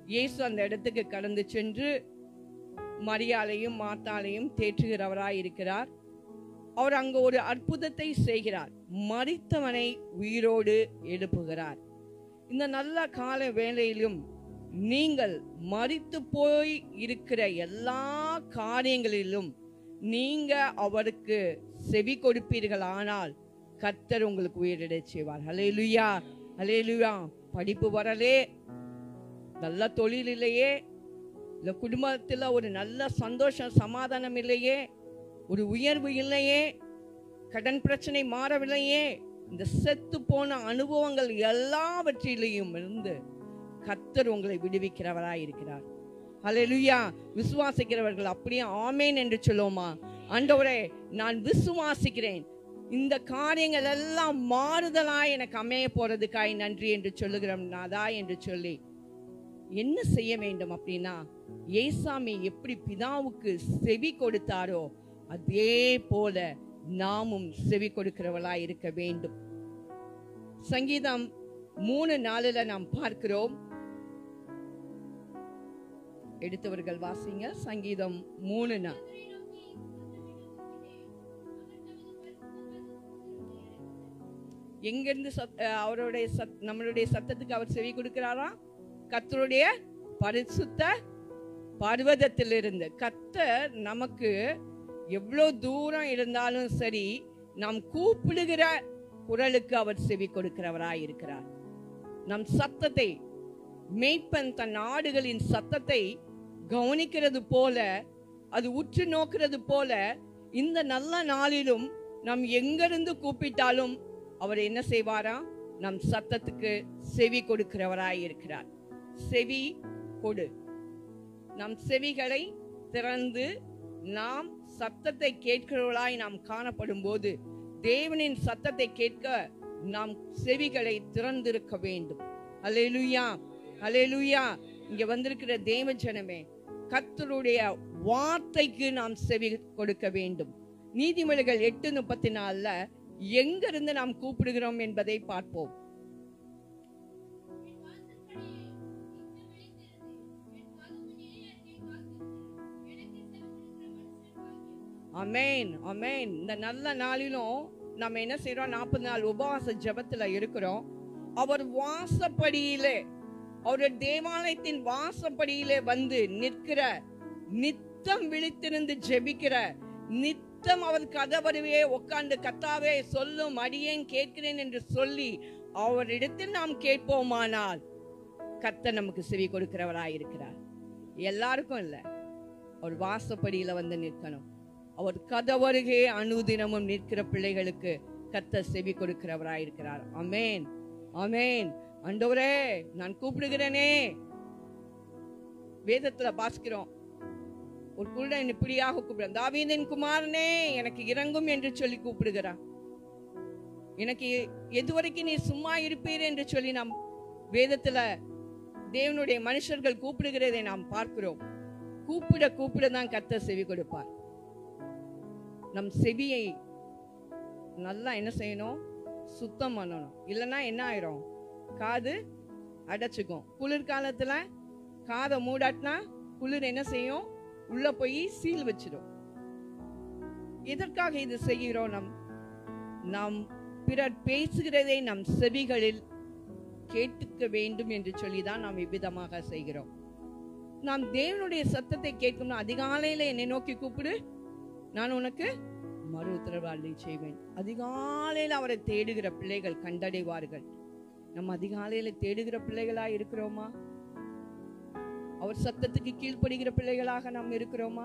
இயேசு அந்த இடத்துக்கு கடந்து சென்று மரியாளையும் மாத்தாளையும் தேற்றுகிறவராய் இருக்கிறார் அவர் அங்கு ஒரு அற்புதத்தை செய்கிறார் மரித்தவனை உயிரோடு எழுப்புகிறார் இந்த நல்ல கால வேளையிலும் நீங்கள் மரித்து போய் இருக்கிற எல்லா காரியங்களிலும் நீங்க அவருக்கு செவி கொடுப்பீர்களானால் கர்த்தர் உங்களுக்கு உயிரிடச் செய்வார் ஹலேலுயா ஹலேலுயா படிப்பு வரலே நல்ல தொழில் இல்லையே இல்ல குடும்பத்துல ஒரு நல்ல சந்தோஷம் சமாதானம் இல்லையே ஒரு உயர்வு இல்லையே கடன் பிரச்சனை மாறவில்லையே இந்த செத்து போன அனுபவங்கள் எல்லாவற்றிலையும் இருந்து கர்த்தர் உங்களை விடுவிக்கிறவராய் இருக்கிறார் ஹalleluya விசுவாசிக்கிறவர்கள் அப்படியே ஆமேன் என்று சொல்லுவோமா ஆண்டவரே நான் விசுவாசிக்கிறேன் இந்த காரியங்கள் எல்லாம் மாறுதலாய் எனக்கு அமைய போறதுக்காய் நன்றி என்று சொல்லுகிறோம் நாதா என்று சொல்லி என்ன செய்ய வேண்டும் அப்படின்னா ஏசாமி எப்படி பிதாவுக்கு செவி கொடுத்தாரோ அதே போல நாமும் செவி கொடுக்கிறவளாய் இருக்க வேண்டும் சங்கீதம் மூணு நாளுல நாம் பார்க்கிறோம் எடுத்தவர்கள் வாசிங்க சங்கீதம் மூணு நாள் எங்கிருந்து சத் அஹ் அவருடைய சத் நம்மளுடைய சத்தத்துக்கு அவர் செவி கொடுக்கிறாரா கர்த்தருடைய பரிசுத்த பர்வதத்திலிருந்து கர்த்தர் நமக்கு எவ்வளோ தூரம் இருந்தாலும் சரி நாம் கூப்பிடுகிற குரலுக்கு அவர் செவி கொடுக்கிறவராய் இருக்கிறார் நம் சத்தத்தை மேய்ப்பன் தன் ஆடுகளின் சத்தத்தை கவனிக்கிறது போல அது உற்று நோக்கிறது போல இந்த நல்ல நாளிலும் நாம் எங்கிருந்து கூப்பிட்டாலும் அவர் என்ன செய்வாரா நம் சத்தத்துக்கு செவி கொடுக்கிறவராய் இருக்கிறார் செவி கொடு நம் செவிகளை திறந்து நாம் சத்தத்தை கேட்கிறவர்களாய் நாம் காணப்படும் போது தேவனின் சத்தத்தை கேட்க நாம் செவிகளை திறந்திருக்க வேண்டும் அலேலுயா அலேலுயா இங்க வந்திருக்கிற தேவ ஜனமே கர்த்தருடைய வார்த்தைக்கு நாம் செவி கொடுக்க வேண்டும் நீதிமொழிகள் எட்டு முப்பத்தி நாலுல எங்கிருந்து நாம் கூப்பிடுகிறோம் என்பதை பார்ப்போம் அமேன் அமேன் இந்த நல்ல நாளிலும் நம்ம என்ன செய்றோம் நாற்பது நாள் உபவாச ஜெபத்துல இருக்கிறோம் அவர் வாசப்படியிலே அவருடைய தேவாலயத்தின் வாசப்படியிலே வந்து நிற்கிற நித்தம் விழித்திருந்து ஜெபிக்கிற நித்தம் அவர் கதவருவே உட்கார்ந்து கத்தாவே சொல்லும் அடியேன் கேட்கிறேன் என்று சொல்லி அவரிடத்தில் நாம் கேட்போமானால் கர்த்தர் நமக்கு செவி கொடுக்கிறவராய் இருக்கிறார் எல்லாருக்கும் இல்ல அவர் வாசப்படியில வந்து நிற்கணும் அவர் கதவருகே அனுதினமும் நிற்கிற பிள்ளைகளுக்கு கர்த்தர் செவி கொடுக்கிறவராய் இருக்கிறார் அமேன் அமேன் ஆண்டவரே நான் கூப்பிடுகிறேனே வேதத்துல பாசிக்கிறோம் ஒரு குருடன் இப்படியாக கூப்பிடுறான் தாவீதின் குமாரனே எனக்கு இறங்கும் என்று சொல்லி கூப்பிடுகிறான் எனக்கு எதுவரைக்கும் நீ சும்மா இருப்பீர் என்று சொல்லி நாம் வேதத்துல தேவனுடைய மனுஷர்கள் கூப்பிடுகிறதை நாம் பார்க்கிறோம் கூப்பிட கூப்பிட தான் கர்த்தர் செவி கொடுப்பார் நம் செவியை நல்லா என்ன செய்யணும் சுத்தம் பண்ணணும் இல்லைன்னா என்ன ஆயிரும் காது அடைச்சுக்கும் குளிர்காலத்துல காதை மூடாட்டினா குளிர் என்ன செய்யும் உள்ள போய் சீல் வச்சிடும் எதற்காக இது செய்கிறோம் நம் நாம் பிறர் பேசுகிறதை நம் செவிகளில் கேட்டுக்க வேண்டும் என்று சொல்லிதான் நாம் இவ்விதமாக செய்கிறோம் நாம் தேவனுடைய சத்தத்தை கேட்கணும் அதிகாலையில என்னை நோக்கி கூப்பிடு நான் உனக்கு மறு உத்தரவாளி செய்வேன் அதிகாலையில அவரை தேடுகிற பிள்ளைகள் கண்டடைவார்கள் நம்ம அதிகாலையில தேடுகிற பிள்ளைகளா இருக்கிறோமா அவர் சத்தத்துக்கு கீழ்ப்படுகிற பிள்ளைகளாக நாம் இருக்கிறோமா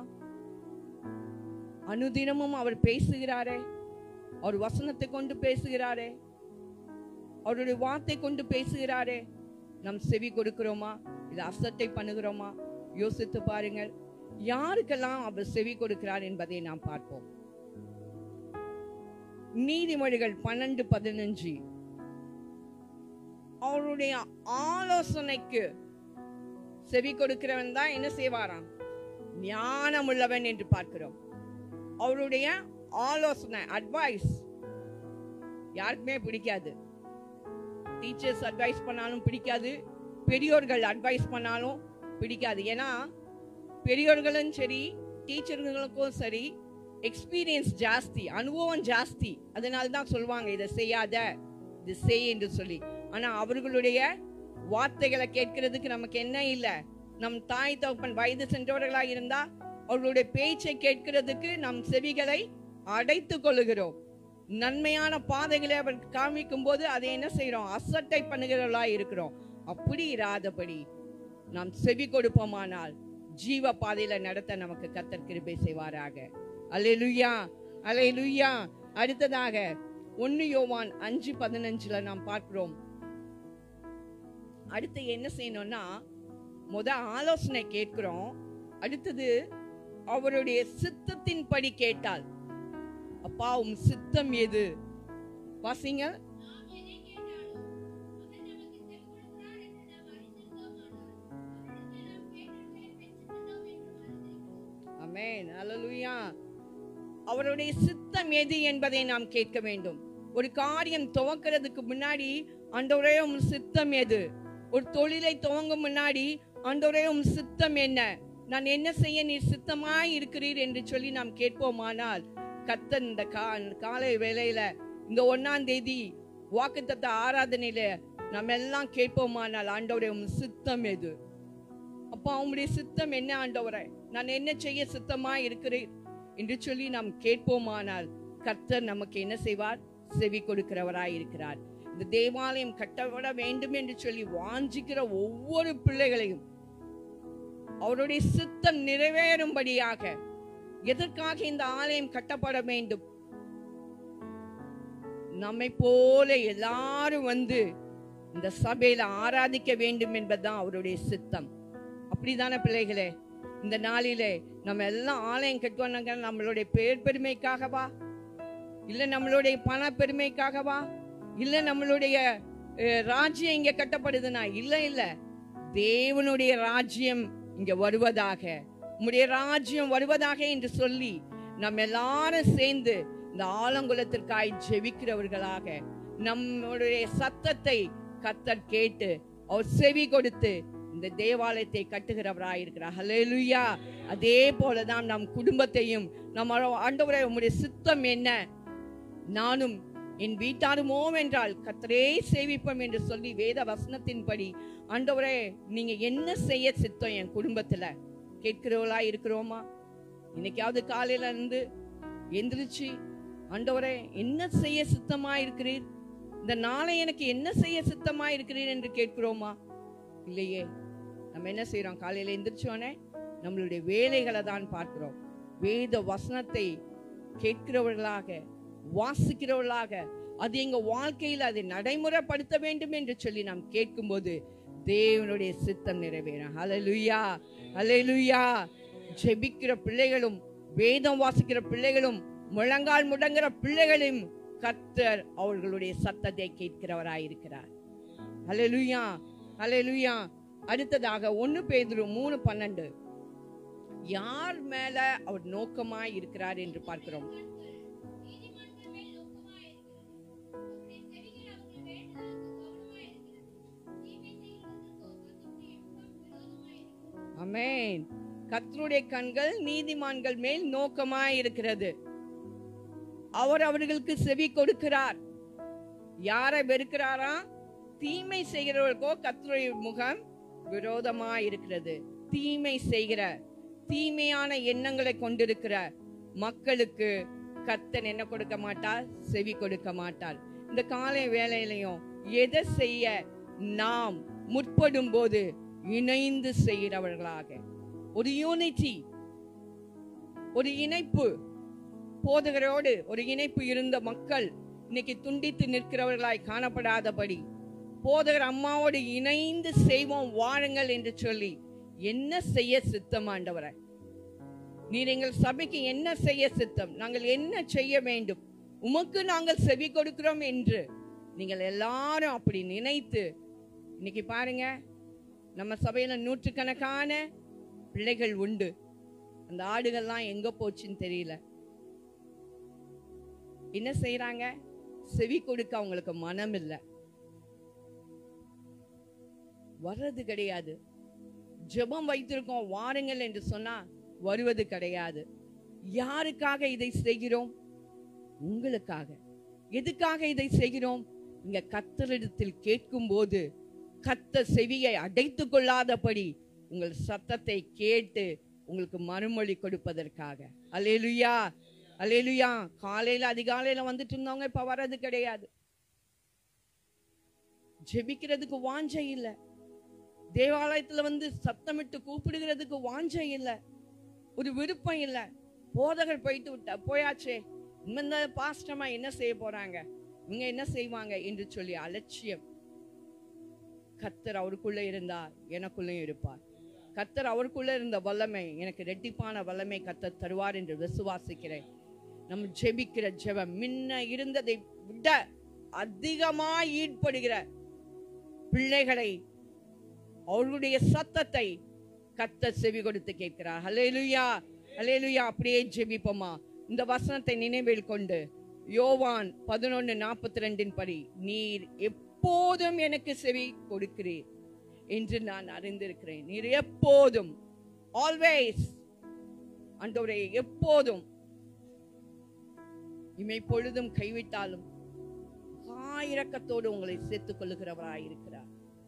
அனுதினமும் அவர் பேசுகிறாரே அவர் வசனத்தை கொண்டு பேசுகிறாரே அவருடைய வார்த்தை கொண்டு பேசுகிறாரே நம் செவி கொடுக்கிறோமா இல்ல அசட்டை பண்ணுகிறோமா யோசித்து பாருங்கள் யாருக்கெல்லாம் அவர் செவி கொடுக்கிறார் என்பதை நாம் பார்ப்போம் நீதிமொழிகள் பன்னெண்டு பதினஞ்சு அவருடைய ஆலோசனைக்கு செவி கொடுக்கிறவன் தான் என்ன செய்வாராம் ஞானம் உள்ளவன் என்று பார்க்கிறோம் அவருடைய ஆலோசனை அட்வைஸ் யாருக்குமே பிடிக்காது டீச்சர்ஸ் அட்வைஸ் பண்ணாலும் பிடிக்காது பெரியோர்கள் அட்வைஸ் பண்ணாலும் பிடிக்காது ஏன்னா பெரியவர்களும் சரி டீச்சர்களுக்கும் சரி எக்ஸ்பீரியன்ஸ் ஜாஸ்தி அனுபவம் ஜாஸ்தி அதனால தான் சொல்லுவாங்க இதை செய்யாத இது செய் என்று சொல்லி ஆனா அவர்களுடைய வார்த்தைகளை கேட்கறதுக்கு நமக்கு என்ன இல்லை நம் தாய் தகப்பன் வயது சென்றவர்களா இருந்தா அவர்களுடைய பேச்சை கேட்கிறதுக்கு நம் செவிகளை அடைத்து கொள்ளுகிறோம் நன்மையான பாதைகளை அவர் காமிக்கும் போது அதை என்ன செய்யறோம் அசட்டை பண்ணுகிறவர்களா இருக்கிறோம் அப்படி இராதபடி நாம் செவி கொடுப்போமானால் ஜீவ பாதையில நடத்த நமக்கு கத்தர் கிருபை செய்வாராக அல்லேலூயா அல்லேலூயா அடுத்ததாக ஒன்னு யோவான் அஞ்சு பதினஞ்சுல நாம் பார்க்கிறோம் அடுத்து என்ன செய்யணும்னா முத ஆலோசனை கேட்கிறோம் அடுத்தது அவருடைய சித்தத்தின்படி கேட்டால் அப்பா உம் சித்தம் எது வாசிங்க அமேன் அல்லேலூயா அவருடைய சித்தம் எது என்பதை நாம் கேட்க வேண்டும் ஒரு காரியம் துவக்கிறதுக்கு முன்னாடி ஆண்டவரே உம் சித்தம் எது ஒரு தொழிலை துவங்கும் முன்னாடி ஆண்டவரே உம் சித்தம் என்ன நான் என்ன செய்ய நீர் சித்தமாய் இருக்கிறீர் என்று சொல்லி நாம் கேட்போமானால் கத்தன் இந்த கா காலை வேளையில இந்த ஒன்னாம் தேதி வாக்குத்தத்த ஆராதனையில நம்ம எல்லாம் கேட்போமானால் ஆண்டவரே உம் சித்தம் எது அப்பா உம்முடைய சித்தம் என்ன ஆண்டவரே நான் என்ன செய்ய சித்தமா இருக்கிறேன் என்று சொல்லி நாம் கேட்போமானால் கர்த்தர் நமக்கு என்ன செய்வார் செவி கொடுக்கிறவராய் இருக்கிறார் இந்த தேவாலயம் கட்டப்பட வேண்டும் என்று சொல்லி வாஞ்சிக்கிற ஒவ்வொரு பிள்ளைகளையும் அவருடைய சித்தம் நிறைவேறும்படியாக எதற்காக இந்த ஆலயம் கட்டப்பட வேண்டும் நம்மை போல எல்லாரும் வந்து இந்த சபையில ஆராதிக்க வேண்டும் என்பதுதான் அவருடைய சித்தம் அப்படிதானே பிள்ளைகளே இந்த நாளிலே நம்ம எல்லாம் ஆலயம் கட்டுவாங்க நம்மளுடைய பேர் பெருமைக்காகவா இல்ல நம்மளுடைய பண பெருமைக்காகவா இல்ல நம்மளுடைய அஹ், ராஜ்யம் இங்க கட்டப்படுதுன்னா இல்ல இல்ல தேவனுடைய ராஜ்யம் இங்க வருவதாக உம்முடைய ராஜ்யம் வருவதாக என்று சொல்லி நம்ம எல்லாரும் சேர்ந்து இந்த ஆலங்குலத்திற்காய் ஜெபிக்கிறவர்களாக நம்முடைய சத்தத்தை கத்தர் கேட்டு அவர் செவி கொடுத்து இந்த தேவாலயத்தை கட்டுகிறவராய் இருக்கிறார் ஹalleluya அதே போலதான் நம் குடும்பத்தையும் நம்ம ஆண்டவரே உம்முடைய சித்தம் என்ன நானும் என் வீட்டாருமோ என்றால் கத்தரே சேவிப்போம் என்று சொல்லி வேத வசனத்தின்படி ஆண்டவரே நீங்க என்ன செய்ய சித்தம் என் குடும்பத்துல கேட்கிறவளா இருக்கிறோமா இன்னைக்காவது காலையில இருந்து எந்திரிச்சு ஆண்டவரே என்ன செய்ய சித்தமா இருக்கிறீர் இந்த நாளை எனக்கு என்ன செய்ய சித்தமா இருக்கிறீர் என்று கேட்கிறோமா இல்லையே நம்ம என்ன செய்றோம் காலையில எந்திரிச்சோனே நம்மளுடைய வேலைகளை தான் பார்க்கிறோம் வேத வசனத்தை கேட்கிறவர்களாக வாசிக்கிறவர்களாக அது எங்க வாழ்க்கையில் அதை நடைமுறைப்படுத்த வேண்டும் என்று சொல்லி நாம் கேட்கும்போது தேவனுடைய சித்தம் நிறைவேறும் ஹalleluya ஹalleluya ஜெபிக்கிற பிள்ளைகளும் வேதம் வாசிக்கிற பிள்ளைகளும் முழங்கால் முடங்குற பிள்ளைகளும் கர்த்தர் அவர்களுடைய சத்தத்தை கேட்கிறவராயிருக்கிறார் ஹalleluya ஹalleluya அடுத்ததாக ஒன்னு பேதுரு மூணு பன்னெண்டு யார் மேல அவர் நோக்கமாய் இருக்கிறார் என்று பார்க்கிறோம் அமேன் கர்த்தருடைய கண்கள் நீதிமான்கள் மேல் நோக்கமாய் இருக்கிறது அவர் அவர்களுக்கு செவி கொடுக்கிறார் யாரை வெறுக்கிறாரா தீமை செய்கிறவர்களுக்கோ கர்த்தருடைய முகம் விரோதமா இருக்கிறது தீமை செய்கிற தீமையான எண்ணங்களை கொண்டிருக்கிற மக்களுக்கு கர்த்தன் என்ன கொடுக்க மாட்டார் செவி கொடுக்க மாட்டார் இந்த காலை வேலையிலையும் எதை செய்ய நாம் முற்படும் போது இணைந்து செய்கிறவர்களாக ஒரு யூனிட்டி ஒரு இணைப்பு போதகரோடு ஒரு இணைப்பு இருந்த மக்கள் இன்னைக்கு துண்டித்து நிற்கிறவர்களாய் காணப்படாதபடி போதகர் அம்மாவோடு இணைந்து செய்வோம் வாழுங்கள் என்று சொல்லி என்ன செய்ய சித்தம் ஆண்டவரை நீர் எங்கள் சபைக்கு என்ன செய்ய சித்தம் நாங்கள் என்ன செய்ய வேண்டும் உமக்கு நாங்கள் செவி கொடுக்கிறோம் என்று நீங்கள் எல்லாரும் அப்படி நினைத்து இன்னைக்கு பாருங்க நம்ம சபையில நூற்றுக்கணக்கான பிள்ளைகள் உண்டு அந்த ஆடுகள்லாம் எங்க போச்சுன்னு தெரியல என்ன செய்யறாங்க செவி கொடுக்க அவங்களுக்கு மனம் இல்லை வர்றது கிடையாது ஜெபம் வைத்திருக்கோம் வாருங்கள் என்று சொன்னா வருவது கிடையாது யாருக்காக இதை செய்கிறோம் உங்களுக்காக எதுக்காக இதை செய்கிறோம் இங்க கத்தரிடத்தில் கேட்கும் போது கத்த செவியை அடைத்துக் கொள்ளாதபடி உங்கள் சத்தத்தை கேட்டு உங்களுக்கு மறுமொழி கொடுப்பதற்காக அலேலுயா அலேலுயா காலையில அதிகாலையில வந்துட்டு இருந்தவங்க இப்ப வர்றது கிடையாது ஜெபிக்கிறதுக்கு வாஞ்சை இல்ல தேவாலயத்துல வந்து சத்தமிட்டு கூப்பிடுகிறதுக்கு வாஞ்சை இல்ல ஒரு விருப்பம் இல்ல போதகர் போயிட்டு விட்டா போயாச்சே இந்த பாஸ்டமா என்ன செய்ய போறாங்க இவங்க என்ன செய்வாங்க என்று சொல்லி அலட்சியம் கத்தர் அவருக்குள்ள இருந்தா எனக்குள்ளேயும் இருப்பார் கத்தர் அவருக்குள்ள இருந்த வல்லமை எனக்கு ரெட்டிப்பான வல்லமை கத்தர் தருவார் என்று விசுவாசிக்கிறேன் நம்ம ஜெபிக்கிற ஜெபம் முன்ன இருந்ததை விட அதிகமாய் ஈடுபடுகிற பிள்ளைகளை அவர்களுடைய சத்தத்தை கத்த செவி கொடுத்து கேட்கிறார் ஹலேலுயா ஹலேலுயா அப்படியே ஜெபிப்போமா இந்த வசனத்தை நினைவில் கொண்டு யோவான் பதினொன்னு நாற்பத்தி ரெண்டின் படி நீர் எப்போதும் எனக்கு செவி கொடுக்கிறீர் என்று நான் அறிந்திருக்கிறேன் நீர் எப்போதும் ஆல்வேஸ் ஆண்டவரே எப்போதும் இமை பொழுதும் கைவிட்டாலும் ஆயிரக்கத்தோடு உங்களை சேர்த்துக் கொள்ளுகிறவராய் இருக்கிறார்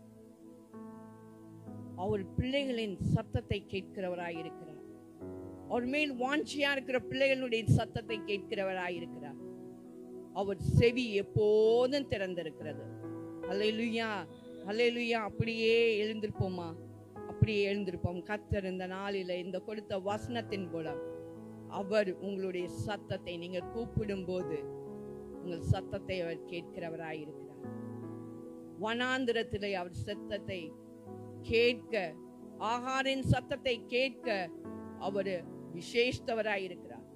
அவர் பிள்ளைகளின் சத்தத்தை கேட்கிறவராய் இருக்கிறார் அவர் மேல் வாஞ்சியா இருக்கிற பிள்ளைகளுடைய சத்தத்தை கேட்கிறவராய் இருக்கிறார் அவர் செவி எப்போதும் திறந்திருக்கிறது அல்லேலுயா அல்லேலுயா அப்படியே எழுந்திருப்போமா அப்படியே எழுந்திருப்போம் கத்தர் இந்த நாளில இந்த கொடுத்த வசனத்தின் மூலம் அவர் உங்களுடைய சத்தத்தை நீங்க கூப்பிடும் போது உங்கள் சத்தத்தை அவர் கேட்கிறவராய் இருக்கிறார் வனாந்திரத்திலே அவர் சத்தத்தை கேட்க ஆகாரின் சத்தத்தை கேட்க அவர் விசேஷத்தவராய் இருக்கிறார்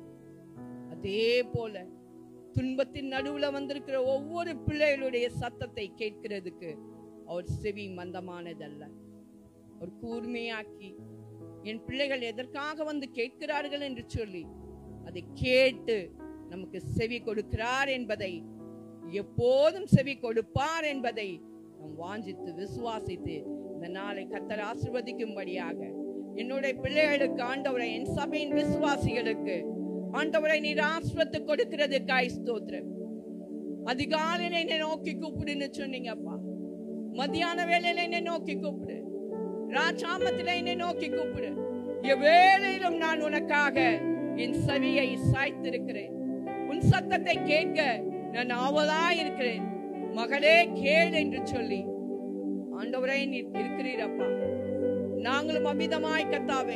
அதே போல துன்பத்தின் நடுவுல வந்திருக்கிற ஒவ்வொரு பிள்ளைகளுடைய சத்தத்தை கேட்கிறதுக்கு அவர் செவி மந்தமானதல்ல அவர் கூர்மையாக்கி என் பிள்ளைகள் எதற்காக வந்து கேட்கிறார்கள் என்று சொல்லி அதை கேட்டு நமக்கு செவி கொடுக்கிறார் என்பதை எப்போதும் செவி கொடுப்பார் என்பதை நாம் வாஞ்சித்து விசுவாசித்து இந்த நாளை கத்தர் ஆசிர்வதிக்கும்படியாக என்னுடைய பிள்ளைகளுக்கு ஆண்டவரை என் சபையின் விசுவாசிகளுக்கு ஆண்டவரை நீர் ஆசிர்வத்து கொடுக்கிறதுக்காய் ஸ்தோத்திரம் அதிகாலையில என்னை நோக்கி கூப்பிடுன்னு சொன்னீங்கப்பா மத்தியான வேலையில என்னை நோக்கி கூப்பிடு ராஜாமத்துல என்னை நோக்கி கூப்பிடு எவ்வேளையிலும் நான் உனக்காக என் செவியை சாய்த்திருக்கிறேன் உன் சத்தத்தை கேட்க நான் ஆவலா இருக்கிறேன் மகளே கேள் என்று சொல்லி ஆண்டவரே நீர் இருக்கிறீரப்பா நாங்களும் அமிதமாய் கத்தாவே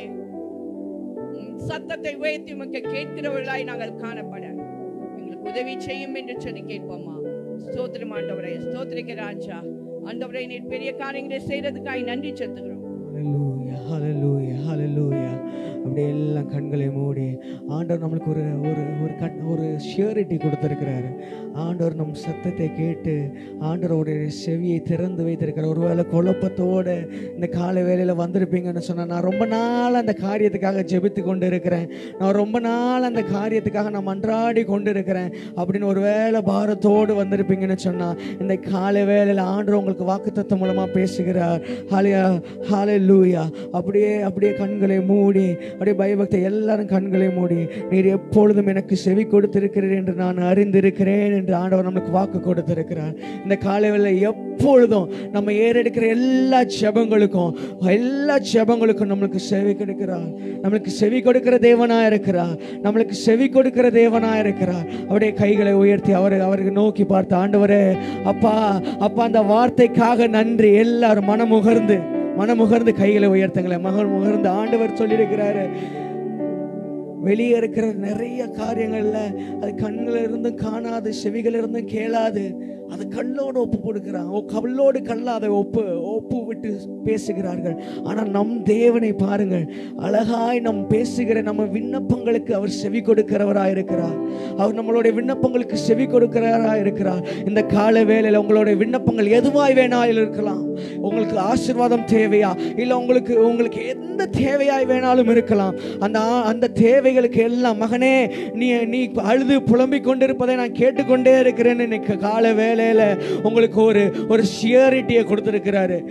உம் சத்தத்தை உயர்த்தி உமக்கு கேட்கிறவர்களாய் நாங்கள் காணப்பட எங்களுக்கு உதவி செய்யும் என்று சொல்லி கேட்போமா ஸ்தோத்திரம் ஆண்டவரே ஸ்தோத்திரிக்க ராஜா ஆண்டவரே நீர் பெரிய காரியங்களை செய்யறதுக்காய் நன்றி செலுத்துகிறோம் ஹalleluya ஹalleluya ஹalleluya அப்படியே எல்லாம் கண்களை மூடி ஆண்டவர் நம்மளுக்கு ஒரு ஒரு ஒரு கண் ஒரு ஷியூரிட்டி கொடுத்துருக்கிறாரு ஆண்டவர் நம் சத்தத்தை கேட்டு ஆண்டவருடைய செவியை திறந்து வைத்திருக்கிறார் ஒருவேளை குழப்பத்தோடு இந்த காலை வேளையில் வந்திருப்பீங்கன்னு சொன்னால் நான் ரொம்ப நாள் அந்த காரியத்துக்காக ஜெபித்து கொண்டு இருக்கிறேன் நான் ரொம்ப நாள் அந்த காரியத்துக்காக நான் மன்றாடி கொண்டு இருக்கிறேன் அப்படின்னு ஒரு வேளை பாரத்தோடு வந்திருப்பீங்கன்னு சொன்னால் இந்த காலை வேளையில் ஆண்டவர் உங்களுக்கு வாக்குத்தத்தம் மூலமாக பேசுகிறார் ஹாலியா ஹாலே லூயா அப்படியே அப்படியே கண்களை மூடி அப்படியே பயபக்தி எல்லாரும் கண்களை மூடி நீர் எப்பொழுதும் எனக்கு செவி கொடுத்திருக்கிறீர் என்று நான் அறிந்திருக்கிறேன் என்று ஆண்டவர் நமக்கு வாக்கு கொடுத்திருக்கிறார் இந்த காலையில் எப்பொழுதும் நம்ம ஏறெடுக்கிற எல்லா ஜெபங்களுக்கும் எல்லா ஜெபங்களுக்கும் நம்மளுக்கு செவி கொடுக்கிறார் நம்மளுக்கு செவி கொடுக்கிற தேவனா இருக்கிறார் நம்மளுக்கு செவி கொடுக்கிற தேவனா இருக்கிறார் அவருடைய கைகளை உயர்த்தி அவர் அவருக்கு நோக்கி பார்த்து ஆண்டவரே அப்பா அப்பா அந்த வார்த்தைக்காக நன்றி எல்லாரும் மனமுகர்ந்து மனமுகர்ந்து கைகளை உயர்த்துங்களேன் மகள் முகர்ந்து ஆண்டவர் சொல்லியிருக்கிறாரு வெளியே இருக்கிற நிறைய காரியங்கள்ல அது கண்ணில் இருந்தும் காணாது செவிகள் இருந்தும் கேளாது அது கல்லோடு ஒப்பு கொடுக்கிறான் ஓ கல்லோடு கல்ல அதை ஒப்பு ஒப்பு விட்டு பேசுகிறார்கள் ஆனால் நம் தேவனை பாருங்கள் அழகாய் நம் பேசுகிற நம்ம விண்ணப்பங்களுக்கு அவர் செவி கொடுக்கிறவராய் இருக்கிறார் அவர் நம்மளுடைய விண்ணப்பங்களுக்கு செவி கொடுக்கிறவராய் இருக்கிறார் இந்த கால வேளையில் உங்களுடைய விண்ணப்பங்கள் எதுவாய் வேணாலும் இருக்கலாம் உங்களுக்கு ஆசீர்வாதம் தேவையா இல்லை உங்களுக்கு உங்களுக்கு எந்த தேவையாய் வேணாலும் இருக்கலாம் அந்த ஆ- அந்த தேவைகளுக்கு எல்லாம் மகனே நீ நீ அழுது புலம்பிக் கொண்டிருப்பதை நான் கேட்டுக்கொண்டே இருக்கிறேன்னு இன்னைக்கு கால வேளையில உங்களுக்கு ஒரு ஒரு ஷியரிட்டியை கொடுத்துருக்கிறாரு ஒரு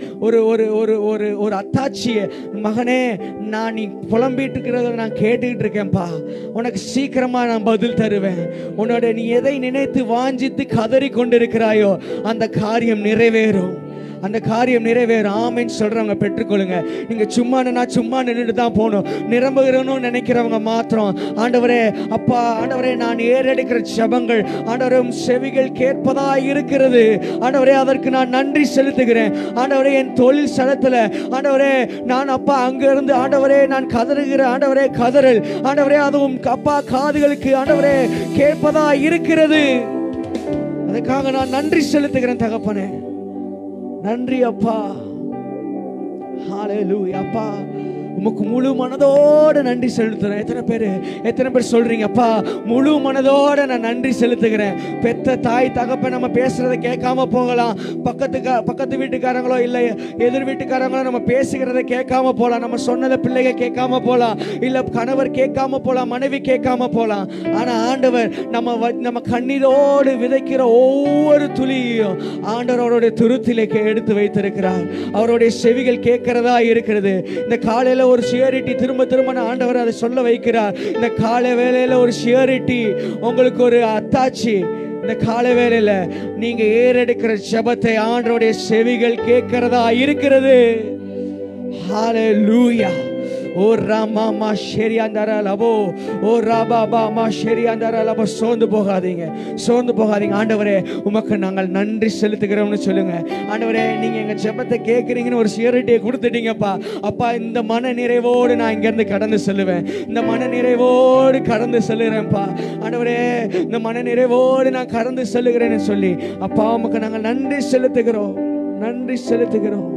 ஒரு ஒரு ஒரு ஒரு அத்தாட்சியை மகனே நான் நீ புலம்பிட்டு இருக்கிறத நான் கேட்டுக்கிட்டு இருக்கேன்ப்பா உனக்கு சீக்கிரமா நான் பதில் தருவேன் உன்னோட நீ எதை நினைத்து வாஞ்சித்து கதறி கொண்டிருக்கிறாயோ அந்த காரியம் நிறைவேறும் அந்த காரியம் நிறைவேறும் ஆமைன்னு சொல்றவங்க பெற்றுக்கொள்ளுங்க நீங்க சும்மா நின்னா சும்மா நின்றுட்டு தான் போகணும் நிரம்புகிறோன்னு நினைக்கிறவங்க மாத்திரம் ஆண்டவரே அப்பா ஆண்டவரே நான் ஏறெடுக்கிற ஜெபங்கள் ஆண்டவரே உம் செவிகள் கேட்பதா இருக்கிறது ஆண்டவரே அதற்கு நான் நன்றி செலுத்துகிறேன் ஆண்டவரே என் தொழில் ஸ்தலத்துல ஆண்டவரே நான் அப்பா அங்க இருந்து ஆண்டவரே நான் கதறுகிற ஆண்டவரே கதறல் ஆண்டவரே அதுவும் அப்பா காதுகளுக்கு ஆண்டவரே கேட்பதா இருக்கிறது அதுக்காக நான் நன்றி செலுத்துகிறேன் தகப்பனே நன்றி அப்பா ஹalleluya அப்பா உமக்கு முழு மனதோட நன்றி செலுத்துறேன் எத்தனை பேர் எத்தனை பேர் சொல்றீங்க அப்பா முழு மனதோட நான் நன்றி செலுத்துகிறேன் பெத்த தாய் தகப்ப நம்ம பேசுறத கேட்காம போகலாம் பக்கத்துக்கு பக்கத்து வீட்டுக்காரங்களோ இல்லை எதிர் வீட்டுக்காரங்களோ நம்ம பேசுகிறத கேட்காம போகலாம் நம்ம சொன்னதை பிள்ளைங்க கேட்காம போகலாம் இல்லை கணவர் கேட்காம போகலாம் மனைவி கேட்காம போகலாம் ஆனா ஆண்டவர் நம்ம வ- நம்ம கண்ணீரோடு விதைக்கிற ஒவ்வொரு துளியையும் ஆண்டவர் அவருடைய துருத்திலே கே- எடுத்து வைத்திருக்கிறார் அவருடைய செவிகள் கேட்கிறதா இருக்கிறது இந்த காலையில ஒரு சியரிட்டி திரும்ப திரும்ப நான் ஆண்டவர் அதை சொல்ல வைக்கிறார் இந்த காலை வேளையில ஒரு சியரிட்டி உங்களுக்கு ஒரு அத்தாட்சி இந்த காலை வேளையில நீங்க ஏறெடுக்கிற ஜெபத்தை ஆண்டவருடைய செவிகள் கேட்கிறதா இருக்கிறது ஹalleluya ஓ ராமா மா ஷெரியாந்தர லபோ ஓ ராபா பா மா ஷெரியாந்தர லபோ சோர்ந்து போகாதீங்க சோர்ந்து போகாதீங்க ஆண்டவரே உமக்கு நாங்கள் நன்றி செலுத்துகிறோம்னு சொல்லுங்க ஆண்டவரே நீங்க எங்க ஜெபத்தை கேட்குறீங்கன்னு ஒரு சியரிட்டியை கொடுத்துட்டீங்கப்பா அப்பா இந்த மன நிறைவோடு நான் இங்கேருந்து கடந்து செல்லுவேன் இந்த மன நிறைவோடு கடந்து செல்லுறேன்ப்பா ஆண்டவரே இந்த மன நிறைவோடு நான் கடந்து செல்லுகிறேன்னு சொல்லி அப்பா உமக்கு நாங்கள் நன்றி செலுத்துகிறோம் நன்றி செலுத்துகிறோம்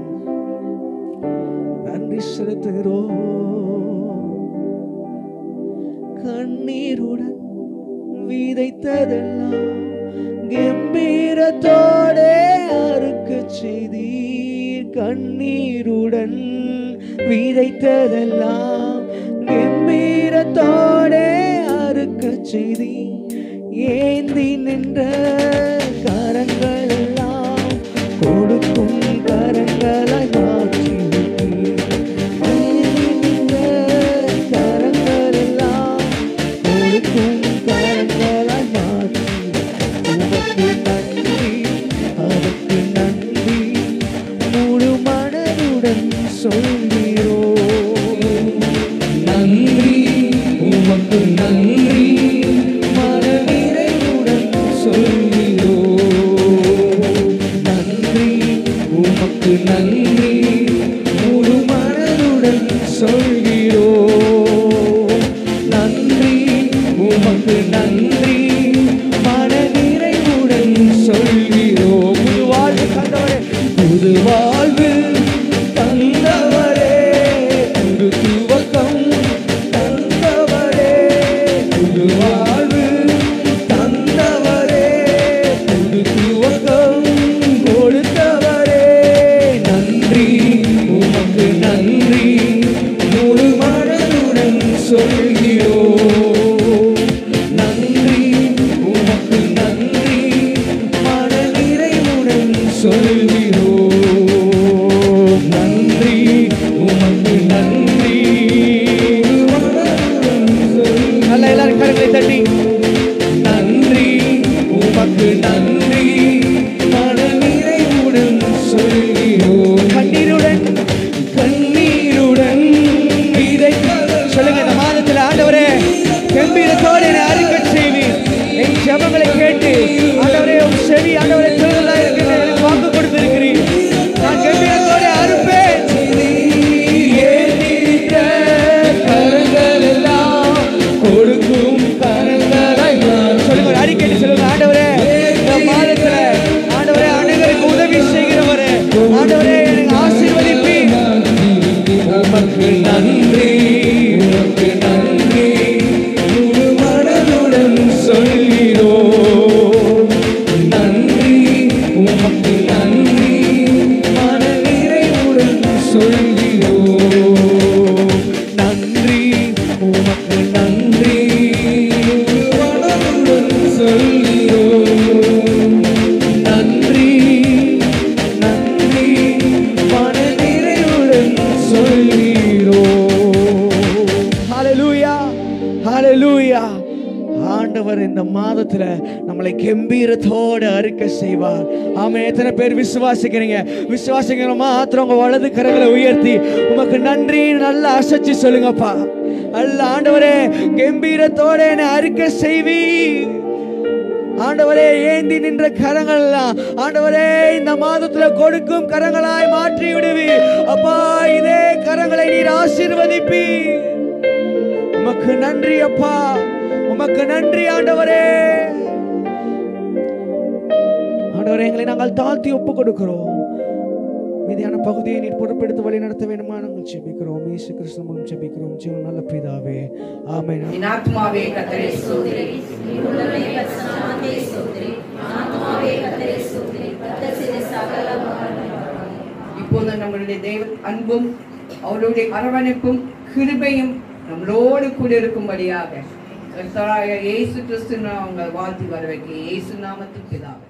நன்றி செலுத்துகிறோம் கண்ணீருடன் விதைத்ததெல்லாம் கம்பீரத்தோடே அறுக்க செய்தீர் கண்ணீருடன் விதைத்ததெல்லாம் கம்பீரத்தோடே அறுக்க செய்தீர் ஏந்தி நின்ற கரங்கள் எல்லாம் கொடுக்கும் கரங்களை மாற்றி விட்டீர். ஏந்தி நின்ற கரங்கள் எல்லாம் கொடுக்கும் கரங்களை மாற்றி உமக்கு நன்றி அதற்கு நன்றி முழு மனதுடன் சொல்கிறோம் நன்றி உமக்கு நன்றி மனநிறைவுடன் சொல்கிறோம் நன்றி உமக்கு நன்றி முழு மனதுடன் சொல்கிறோம் நன்றி உமக்கு நன்றி மனநிறைவுடன் சொல்கிறோம் புது வாழ்வு தந்தவரே புது வாழ்வு தந்தவரே புது துவக்கம் தந்தவரே புது வாழ்வு தந்தவரே புது துவக்கம் கொடுத்தவரே நன்றி உமக்கு நன்றி முழு மனதுடன் சொல்கிறோம் நன்றி உமக்கு நன்றி மனநிறைவுடன் சொல்கிறோம் நன்றி உமக்கு நன்றி மனதுடன் சொல்கிறோம். நல்ல எல்லாரும் கரங்களை தட்டி நன்றி உமக்கு நன்றி மனநிறைவுடன் சொல்கிறோம் கண்ணீருடன் கண்ணீருடன் இதை சொல்லுங்க இந்த மாதத்தில் ஆண்டவரே கம்பீரத்தோடு என்னை அறிக்கை செய்வீர் என் ஜெபங்களை கேட்டு ஆண்டவரே உம் செவி ஆண்டவரே திருவிழா இருக்கிற எனக்கு வாக்கு கொடுத்திருக்கிறீர் நான் கம்பீரத்தோடு அறுப்பேன் ஏந்திருக்க கரங்கள் எல்லாம் கொடுக்கும் கரங்களாய் நான் சொல்லுங்க ஒரு அறிக்கை சொல்லுங்க ஆண்டவரே இந்த மாதத்துல ஆண்டவரே அனைவருக்கு உதவி செய்கிறவரே ஆண்டவரே எனக்கு ஆசீர்வதிப்பீர் உமக்கு நன்றி உமக்கு நன்றி முழு மனதுடன் சொல்கிறோம் நன்றி உமக்கு நன்றி மனநிறைவுடன் சொல்கிறோம் நன்றி உமக்கு நன்றி முழு மனதுடன் சொல்கிறோம் நன்றி நன்றி மனநிறைவுடன் ஹalleluya ஆண்டவர் இந்த மாதத்துல நம்மளை கம்பீரத்தோடு அறிக்கை செய்வார் ஆமென் எத்தனை பேர் விசுவாசிக்கிறீங்க விசுவாசிக்கிற மாத்திரம் உங்க வலது கரங்களை உயர்த்தி உமக்கு நன்றி நல்லா அசைச்சு சொல்லுங்கப்பா அல்ல ஆண்டவரே கம்பீரத்தோட என்னை அறிக்கை செய்வி ஆண்டவரே ஏந்தி நின்ற கரங்கள் எல்லாம் ஆண்டவரே இந்த மாதத்துல கொடுக்கும் கரங்களாய் மாற்றி விடுவி அப்பா இதே கரங்களை நீர் ஆசீர்வதிப்பி உமக்கு நன்றி அப்பா உமக்கு நன்றி ஆண்டவரே ஆண்டவரே எங்களை நாங்கள் தாழ்த்தி ஒப்பு கொடுக்கிறோம் மீதியான பகுதியை நீர் பொறுப்பெடுத்து வழி நடத்த வேண்டுமா நாங்கள் ஜெபிக்கிறோம் இயேசு கிறிஸ்து மூலம் ஜெபிக்கிறோம் ஜீவன் நல்ல பிதாவே ஆமென் என் ஆத்மாவே கத்தரை சோதரி இப்போது நம்மளுடைய தெய்வ அன்பும் அவருடைய அரவணைப்பும் கிருபையும் நம்மளோடு கூட இருக்கும்படியாக கர்த்தராகிய இயேசு கிறிஸ்து அவங்க வாழ்த்தி வர வைக்க இயேசு நாமத்தில் பிதாவே